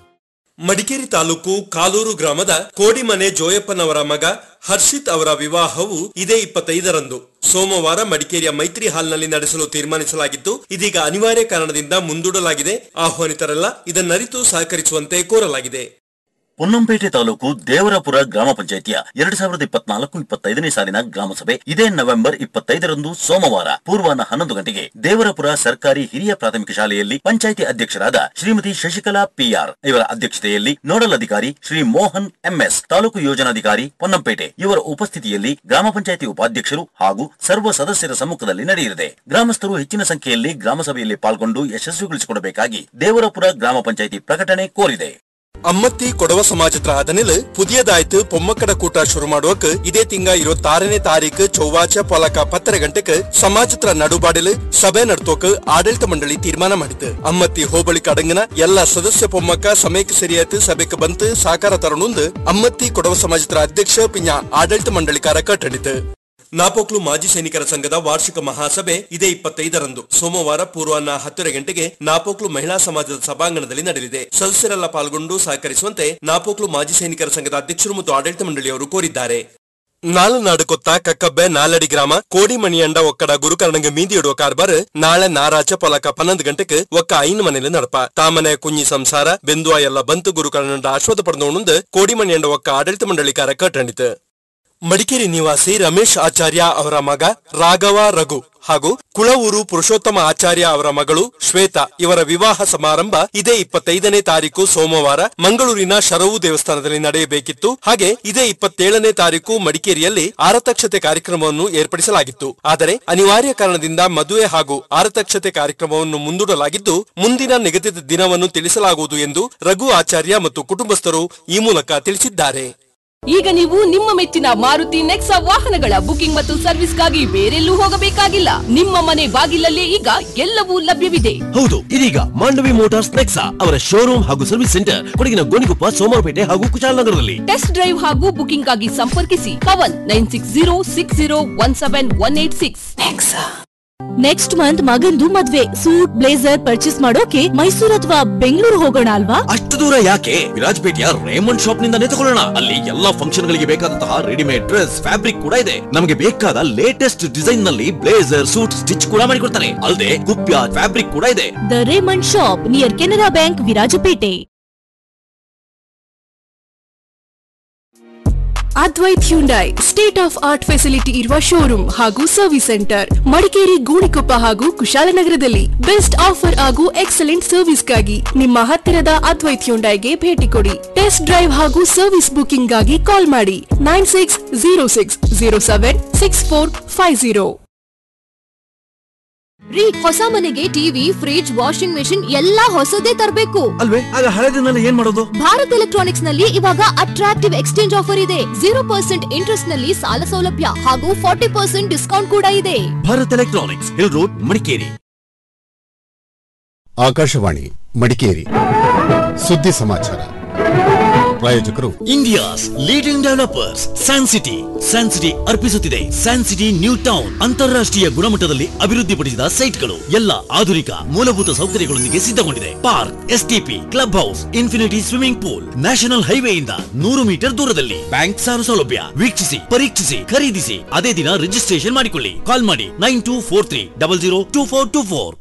ಮಡಿಕೇರಿ ತಾಲೂಕು ಕಾಲೂರು ಗ್ರಾಮದ ಕೋಡಿಮನೆ ಜೋಯಪ್ಪನವರ ಮಗ ಹರ್ಷಿತ್ ಅವರ ವಿವಾಹವು ಇದೇ ಇಪ್ಪತ್ತೈದರಂದು ಸೋಮವಾರ ಮಡಿಕೇರಿಯ ಮೈತ್ರಿ ಹಾಲ್ನಲ್ಲಿ ನಡೆಸಲು ತೀರ್ಮಾನಿಸಲಾಗಿದ್ದು ಇದೀಗ ಅನಿವಾರ್ಯ ಕಾರಣದಿಂದ ಮುಂದೂಡಲಾಗಿದೆ ಆಹ್ವಾನಿತರೆಲ್ಲ ಇದನ್ನರಿತು ಸಹಕರಿಸುವಂತೆ ಕೋರಲಾಗಿದೆ ಪೊನ್ನಂಪೇಟೆ ತಾಲೂಕು ದೇವರಪುರ ಗ್ರಾಮ ಪಂಚಾಯಿತಿಯ ಎರಡ್ ಸಾವಿರದ ಇಪ್ಪತ್ನಾಲ್ಕು ಇಪ್ಪತ್ತೈದನೇ ಸಾಲಿನ ಗ್ರಾಮ ಸಭೆ ಇದೇ ನವೆಂಬರ್ ಇಪ್ಪತ್ತೈದರಂದು ಸೋಮವಾರ ಪೂರ್ವಾಹ್ನ ಹನ್ನೊಂದು ಗಂಟೆಗೆ ದೇವರಪುರ ಸರ್ಕಾರಿ ಹಿರಿಯ ಪ್ರಾಥಮಿಕ ಶಾಲೆಯಲ್ಲಿ ಪಂಚಾಯಿತಿ ಅಧ್ಯಕ್ಷರಾದ ಶ್ರೀಮತಿ ಶಶಿಕಲಾ ಪಿಆರ್ ಇವರ ಅಧ್ಯಕ್ಷತೆಯಲ್ಲಿ ನೋಡಲ್ ಅಧಿಕಾರಿ ಶ್ರೀ ಮೋಹನ್ ಎಂಎಸ್ ತಾಲೂಕು ಯೋಜನಾಧಿಕಾರಿ ಪೊನ್ನಂಪೇಟೆ ಇವರ ಉಪಸ್ಥಿತಿಯಲ್ಲಿ ಗ್ರಾಮ ಪಂಚಾಯಿತಿ ಉಪಾಧ್ಯಕ್ಷರು ಹಾಗೂ ಸರ್ವ ಸದಸ್ಯರ ಸಮ್ಮುಖದಲ್ಲಿ ನಡೆಯಲಿದೆ ಗ್ರಾಮಸ್ಥರು ಹೆಚ್ಚಿನ ಸಂಖ್ಯೆಯಲ್ಲಿ ಗ್ರಾಮ ಸಭೆಯಲ್ಲಿ ಪಾಲ್ಗೊಂಡು ಯಶಸ್ವಿಗೊಳಿಸಿಕೊಡಬೇಕಾಗಿ ದೇವರಪುರ ಗ್ರಾಮ ಪಂಚಾಯಿತಿ ಪ್ರಕಟಣೆ ಕೋರಿದೆ ಅಮ್ಮತ್ತಿ ಕೊಡವ ಸಮಾಜದ ಅದನಿಲ್ ಪುದಿಯದಾಯ್ತು ಪೊಮ್ಮಕ್ಕಡ ಕೂಟ ಶುರು ಮಾಡುವಕ್ ಇದೇ ತಿಂಗ ಇರುವತ್ತಾರನೇ ತಾರೀಕು ಚೌವಾಚ ಪೊಲಕ ಪತ್ತರ ಗಂಟೆಕ್ ಸಮಾಜತ್ರ ನಡುಬಾಡಿಲ್ ಸಭೆ ನಡ್ತೋಕ್ ಆಡಳಿತ ಮಂಡಳಿ ತೀರ್ಮಾನ ಮಾಡಿತು ಅಮ್ಮತ್ತಿ ಹೋಬಳಿ ಕಡಂಗನ ಎಲ್ಲ ಸದಸ್ಯ ಪೊಮ್ಮಕ್ಕ ಸಮಯಕ್ಕೆ ಸರಿಯಾಯ್ತು ಸಭೆಕ್ ಬಂತು ಸಾಕಾರ ತರುಣುಂದು ಅಮ್ಮತ್ತಿ ಕೊಡವ ಸಮಾಜದ ಅಧ್ಯಕ್ಷ ಪಿಂಜ ಆಡಳಿತ ಮಂಡಳಿಕಾರ ಕಟ್ಟಣಿತು ನಾಪೋಕ್ಲು ಮಾಜಿ ಸೈನಿಕರ ಸಂಘದ ವಾರ್ಷಿಕ ಮಹಾಸಭೆ ಇದೇ ಇಪ್ಪತ್ತೈದರಂದು ಸೋಮವಾರ ಪೂರ್ವಾಹ್ನ ಹತ್ತರ ಗಂಟೆಗೆ ನಾಪೋಕ್ಲು ಮಹಿಳಾ ಸಮಾಜದ ಸಭಾಂಗಣದಲ್ಲಿ ನಡೆಯಲಿದೆ ಸದಸ್ಯರೆಲ್ಲ ಪಾಲ್ಗೊಂಡು ಸಹಕರಿಸುವಂತೆ ನಾಪೋಕ್ಲು ಮಾಜಿ ಸೈನಿಕರ ಸಂಘದ ಅಧ್ಯಕ್ಷರು ಮತ್ತು ಆಡಳಿತ ಮಂಡಳಿಯವರು ಕೋರಿದ್ದಾರೆ ನಾಲನಾಡು ಕೊತ್ತ ಕಕ್ಕಬ್ಬೆ ನಾಲಡಿ ಗ್ರಾಮ ಕೋಡಿಮಣಿಯಂಡ ಒಕ್ಕಡ ಗುರುಕರ್ಣಂಗ ಮೀದಿ ಇಡುವ ಕಾರ್ಬಾರ್ ನಾಳೆ ನಾರಾಚ ಪೊಲಕ ಪನ್ನೊಂದು ಗಂಟೆಗೆ ಒಕ್ಕ ಐನು ಮನೇಲಿ ನಡಪ ತಾಮನೆ ಕುഞ്ഞി ಸಂಸಾರ ಬೆಂದುವ ಎಲ್ಲ ಬಂತು ಗುರುಕರ್ಣಂಡ ಆಶ್ವಾದ ಪಡೆದೋಣುಂದು ಕೋಡಿಮಣಿಯಂಡ ಒಕ್ಕ ಆಡಳಿತ ಮಂಡಳಿಕಾರ ಕಟ್ಟಣಿತು ಮಡಿಕೇರಿ ನಿವಾಸಿ ರಮೇಶ್ ಆಚಾರ್ಯ ಅವರ ಮಗ ರಾಘವ ರಘು ಹಾಗೂ ಕುಳವೂರು ಪುರುಷೋತ್ತಮ ಆಚಾರ್ಯ ಅವರ ಮಗಳು ಶ್ವೇತಾ ಇವರ ವಿವಾಹ ಸಮಾರಂಭ ಇದೇ ಇಪ್ಪತ್ತೈದನೇ ತಾರೀಕು ಸೋಮವಾರ ಮಂಗಳೂರಿನ ಶರವು ದೇವಸ್ಥಾನದಲ್ಲಿ ನಡೆಯಬೇಕಿತ್ತು ಹಾಗೆ ಇದೇ ಇಪ್ಪತ್ತೇಳನೇ ತಾರೀಕು ಮಡಿಕೇರಿಯಲ್ಲಿ ಆರತಕ್ಷತೆ ಕಾರ್ಯಕ್ರಮವನ್ನು ಏರ್ಪಡಿಸಲಾಗಿತ್ತು ಆದರೆ ಅನಿವಾರ್ಯ ಕಾರಣದಿಂದ ಮದುವೆ ಹಾಗೂ ಆರತಕ್ಷತೆ ಕಾರ್ಯಕ್ರಮವನ್ನು ಮುಂದೂಡಲಾಗಿದ್ದು ಮುಂದಿನ ನಿಗದಿತ ದಿನವನ್ನು ತಿಳಿಸಲಾಗುವುದು ಎಂದು ರಘು ಆಚಾರ್ಯ ಮತ್ತು ಕುಟುಂಬಸ್ಥರು ಈ ಮೂಲಕ ತಿಳಿಸಿದ್ದಾರೆ ಈಗ ನೀವು ನಿಮ್ಮ ಮೆಚ್ಚಿನ ಮಾರುತಿ ನೆಕ್ಸಾ ವಾಹನಗಳ ಬುಕಿಂಗ್ ಮತ್ತು ಸರ್ವಿಸ್ಗಾಗಿ ಬೇರೆಲ್ಲೂ ಹೋಗಬೇಕಾಗಿಲ್ಲ ನಿಮ್ಮ ಮನೆ ಬಾಗಿಲಲ್ಲೇ ಈಗ ಎಲ್ಲವೂ ಲಭ್ಯವಿದೆ ಹೌದು ಇದೀಗ ಮಾಂಡವಿ ಮೋಟಾರ್ಸ್ ನೆಕ್ಸಾ ಅವರ ಶೋರೂಮ್ ಹಾಗೂ ಸರ್ವಿಸ್ ಸೆಂಟರ್ ಕೊಡಗಿನ ಗೋಣಿಕೊಪ್ಪ ಸೋಮವಾರಪೇಟೆ ಹಾಗೂ ಕುಶಾಲನಗರದಲ್ಲಿ ಟೆಸ್ಟ್ ಡ್ರೈವ್ ಹಾಗೂ ಬುಕಿಂಗ್ ಆಗಿ ಸಂಪರ್ಕಿಸಿ Pavan nine six zero six zero one seven one eight six next month ಮಗಂದು ಮದ್ವೆ ಸೂಟ್ ಬ್ಲೇಸರ್ ಪರ್ಚೇಸ್ ಮಾಡೋಕೆ ಮೈಸೂರು ಅಥವಾ ಬೆಂಗಳೂರು ಹೋಗೋಣ ಅಲ್ವಾ ಅಷ್ಟು ದೂರ ಯಾಕೆ ವಿರಾಜಪೇಟೆಯ ರೇಮಂಡ್ ಶಾಪ್ ನಿಂದಾನೇ ತಗೊಳ್ಳೋಣ ಅಲ್ಲಿ ಎಲ್ಲಾ ಫಂಕ್ಷನ್ ಗಳಿಗೆ ಬೇಕಾದಂತಹ ರೆಡಿಮೇಡ್ ಡ್ರೆಸ್ ಫ್ಯಾಬ್ರಿಕ್ ಕೂಡ ಇದೆ ನಮಗೆ ಬೇಕಾದ ಲೇಟೆಸ್ಟ್ ಡಿಸೈನ್ ನಲ್ಲಿ ಬ್ಲೇಸರ್ ಸೂಟ್ ಸ್ಟಿಚ್ ಕೂಡ ಮಾಡಿಕೊಡ್ತಾರೆ ಅಲ್ಲದೆ ಕುಪ್ಯ ಫ್ಯಾಬ್ರಿಕ್ ಕೂಡ ಇದೆ the Raymond shop near Canara bank Virajpet Advaith Hyundai state of art facility ಇರುವ ಶೋರೂಮ್ ಹಾಗೂ ಸರ್ವಿಸ್ ಸೆಂಟರ್ ಮಡಿಕೇರಿ ಗೋಣಿಕೊಪ್ಪ ಹಾಗೂ ಕುಶಾಲನಗರದಲ್ಲಿ ಬೆಸ್ಟ್ ಆಫರ್ ಹಾಗೂ ಎಕ್ಸಲೆಂಟ್ ಸರ್ವಿಸ್ಗಾಗಿ ನಿಮ್ಮ ಹತ್ತಿರದ ಅದ್ವೈತ್ ಹ್ಯುಂಡೈಗೆ ಭೇಟಿ ಕೊಡಿ ಟೆಸ್ಟ್ ಡ್ರೈವ್ ಹಾಗೂ ಸರ್ವಿಸ್ ಬುಕಿಂಗ್ ಗಾಗಿ ಕಾಲ್ ಮಾಡಿ nine six zero six zero seven six four five zero ರೀ ಹೊಸ ಮನೆಗೆ ಟಿವಿ ಫ್ರಿಡ್ಜ್ ವಾಷಿಂಗ್ ಮೆಷಿನ್ ಎಲ್ಲಾ ಹೊಸದೇ ತರ್ಬೇಕು ಅಲ್ವೇ ಆಗ ಹಳೆದನ್ನೆಲ್ಲ ಏನ್ ಮಾಡೋದು ಭಾರತ್ ಎಲೆಕ್ಟ್ರಾನಿಕ್ಸ್ ನಲ್ಲಿ ಇವಾಗ ಅಟ್ರಾಕ್ಟಿವ್ ಎಕ್ಸ್ಚೇಂಜ್ ಆಫರ್ ಇದೆ ಜೀರೋ ಪರ್ಸೆಂಟ್ ಇಂಟ್ರೆಸ್ಟ್ ನಲ್ಲಿ ಸಾಲ ಸೌಲಭ್ಯ ಹಾಗೂ ಫಾರ್ಟಿ ಪರ್ಸೆಂಟ್ ಡಿಸ್ಕೌಂಟ್ ಕೂಡ ಇದೆ Bharat electronics hill road Madikeri Akashvani Madikeri ಸುದ್ದಿ ಸಮಾಚಾರ ಪ್ರಾಯೋಜಕರು India's leading developers San City San City ಅರ್ಪಿಸುತ್ತಿದೆ ಸ್ಯಾನ್ ಸಿಟಿ ನ್ಯೂ ಟೌನ್ ಅಂತಾರಾಷ್ಟ್ರೀಯ ಗುಣಮಟ್ಟದಲ್ಲಿ ಅಭಿವೃದ್ಧಿಪಡಿಸಿದ ಸೈಟ್ಗಳು ಎಲ್ಲ ಆಧುನಿಕ ಮೂಲಭೂತ ಸೌಕರ್ಯಗಳೊಂದಿಗೆ ಸಿದ್ಧಗೊಂಡಿದೆ park STP club house infinity swimming pool national ಹೈವೇಯಿಂದ ನೂರು ಮೀಟರ್ ದೂರದಲ್ಲಿ ಬ್ಯಾಂಕ್ ಸಾಲ ಸೌಲಭ್ಯ ವೀಕ್ಷಿಸಿ ಪರೀಕ್ಷಿಸಿ ಖರೀದಿಸಿ ಅದೇ ದಿನ ರಿಜಿಸ್ಟ್ರೇಷನ್ ಮಾಡಿಕೊಳ್ಳಿ ಕಾಲ್ ಮಾಡಿ nine two four three double zero two four two four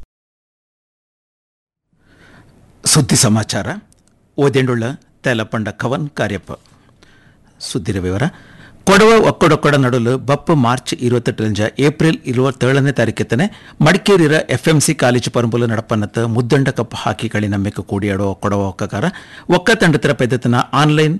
ಸುದ್ದಿ ಸಮಾಚಾರ ಓದೆಂಡುಳ್ಳ ತೇಲಪಂಡ ಕವನ್ ಕಾರ್ಯಪ್ಪ ಸುದ್ದಿರ ವಿವರ ಕೊಡವ ಒಕ್ಕಡೊಕ್ಕಡ ನಡುಲು ಬಪ್ಪ ಮಾರ್ಚ್ ഇരുപത്തെട്ടിലഞ്ച് ഏപ്രിൽ ഇരുപത്തേഴನೇ ತಾರೀಕೆತ್ತನೆ ಮಡಿಕೇರಿರ ಎಫ್ಎಂಸಿ ಕಾಲೇಜು ಪರಂಬುಲು ನಡಪನ್ನತ್ತ ಮುದ್ದಂಡ ಕಪ್ ಹಾಕಿ കളി നമ്മയ്ക്ക് കൂടിയാടോ കൊടവ ഒക്കക്കാര ഒക്ക തണ്ടത്തിര പെದ್ದത്തിന ಆನ್ಲೈನ್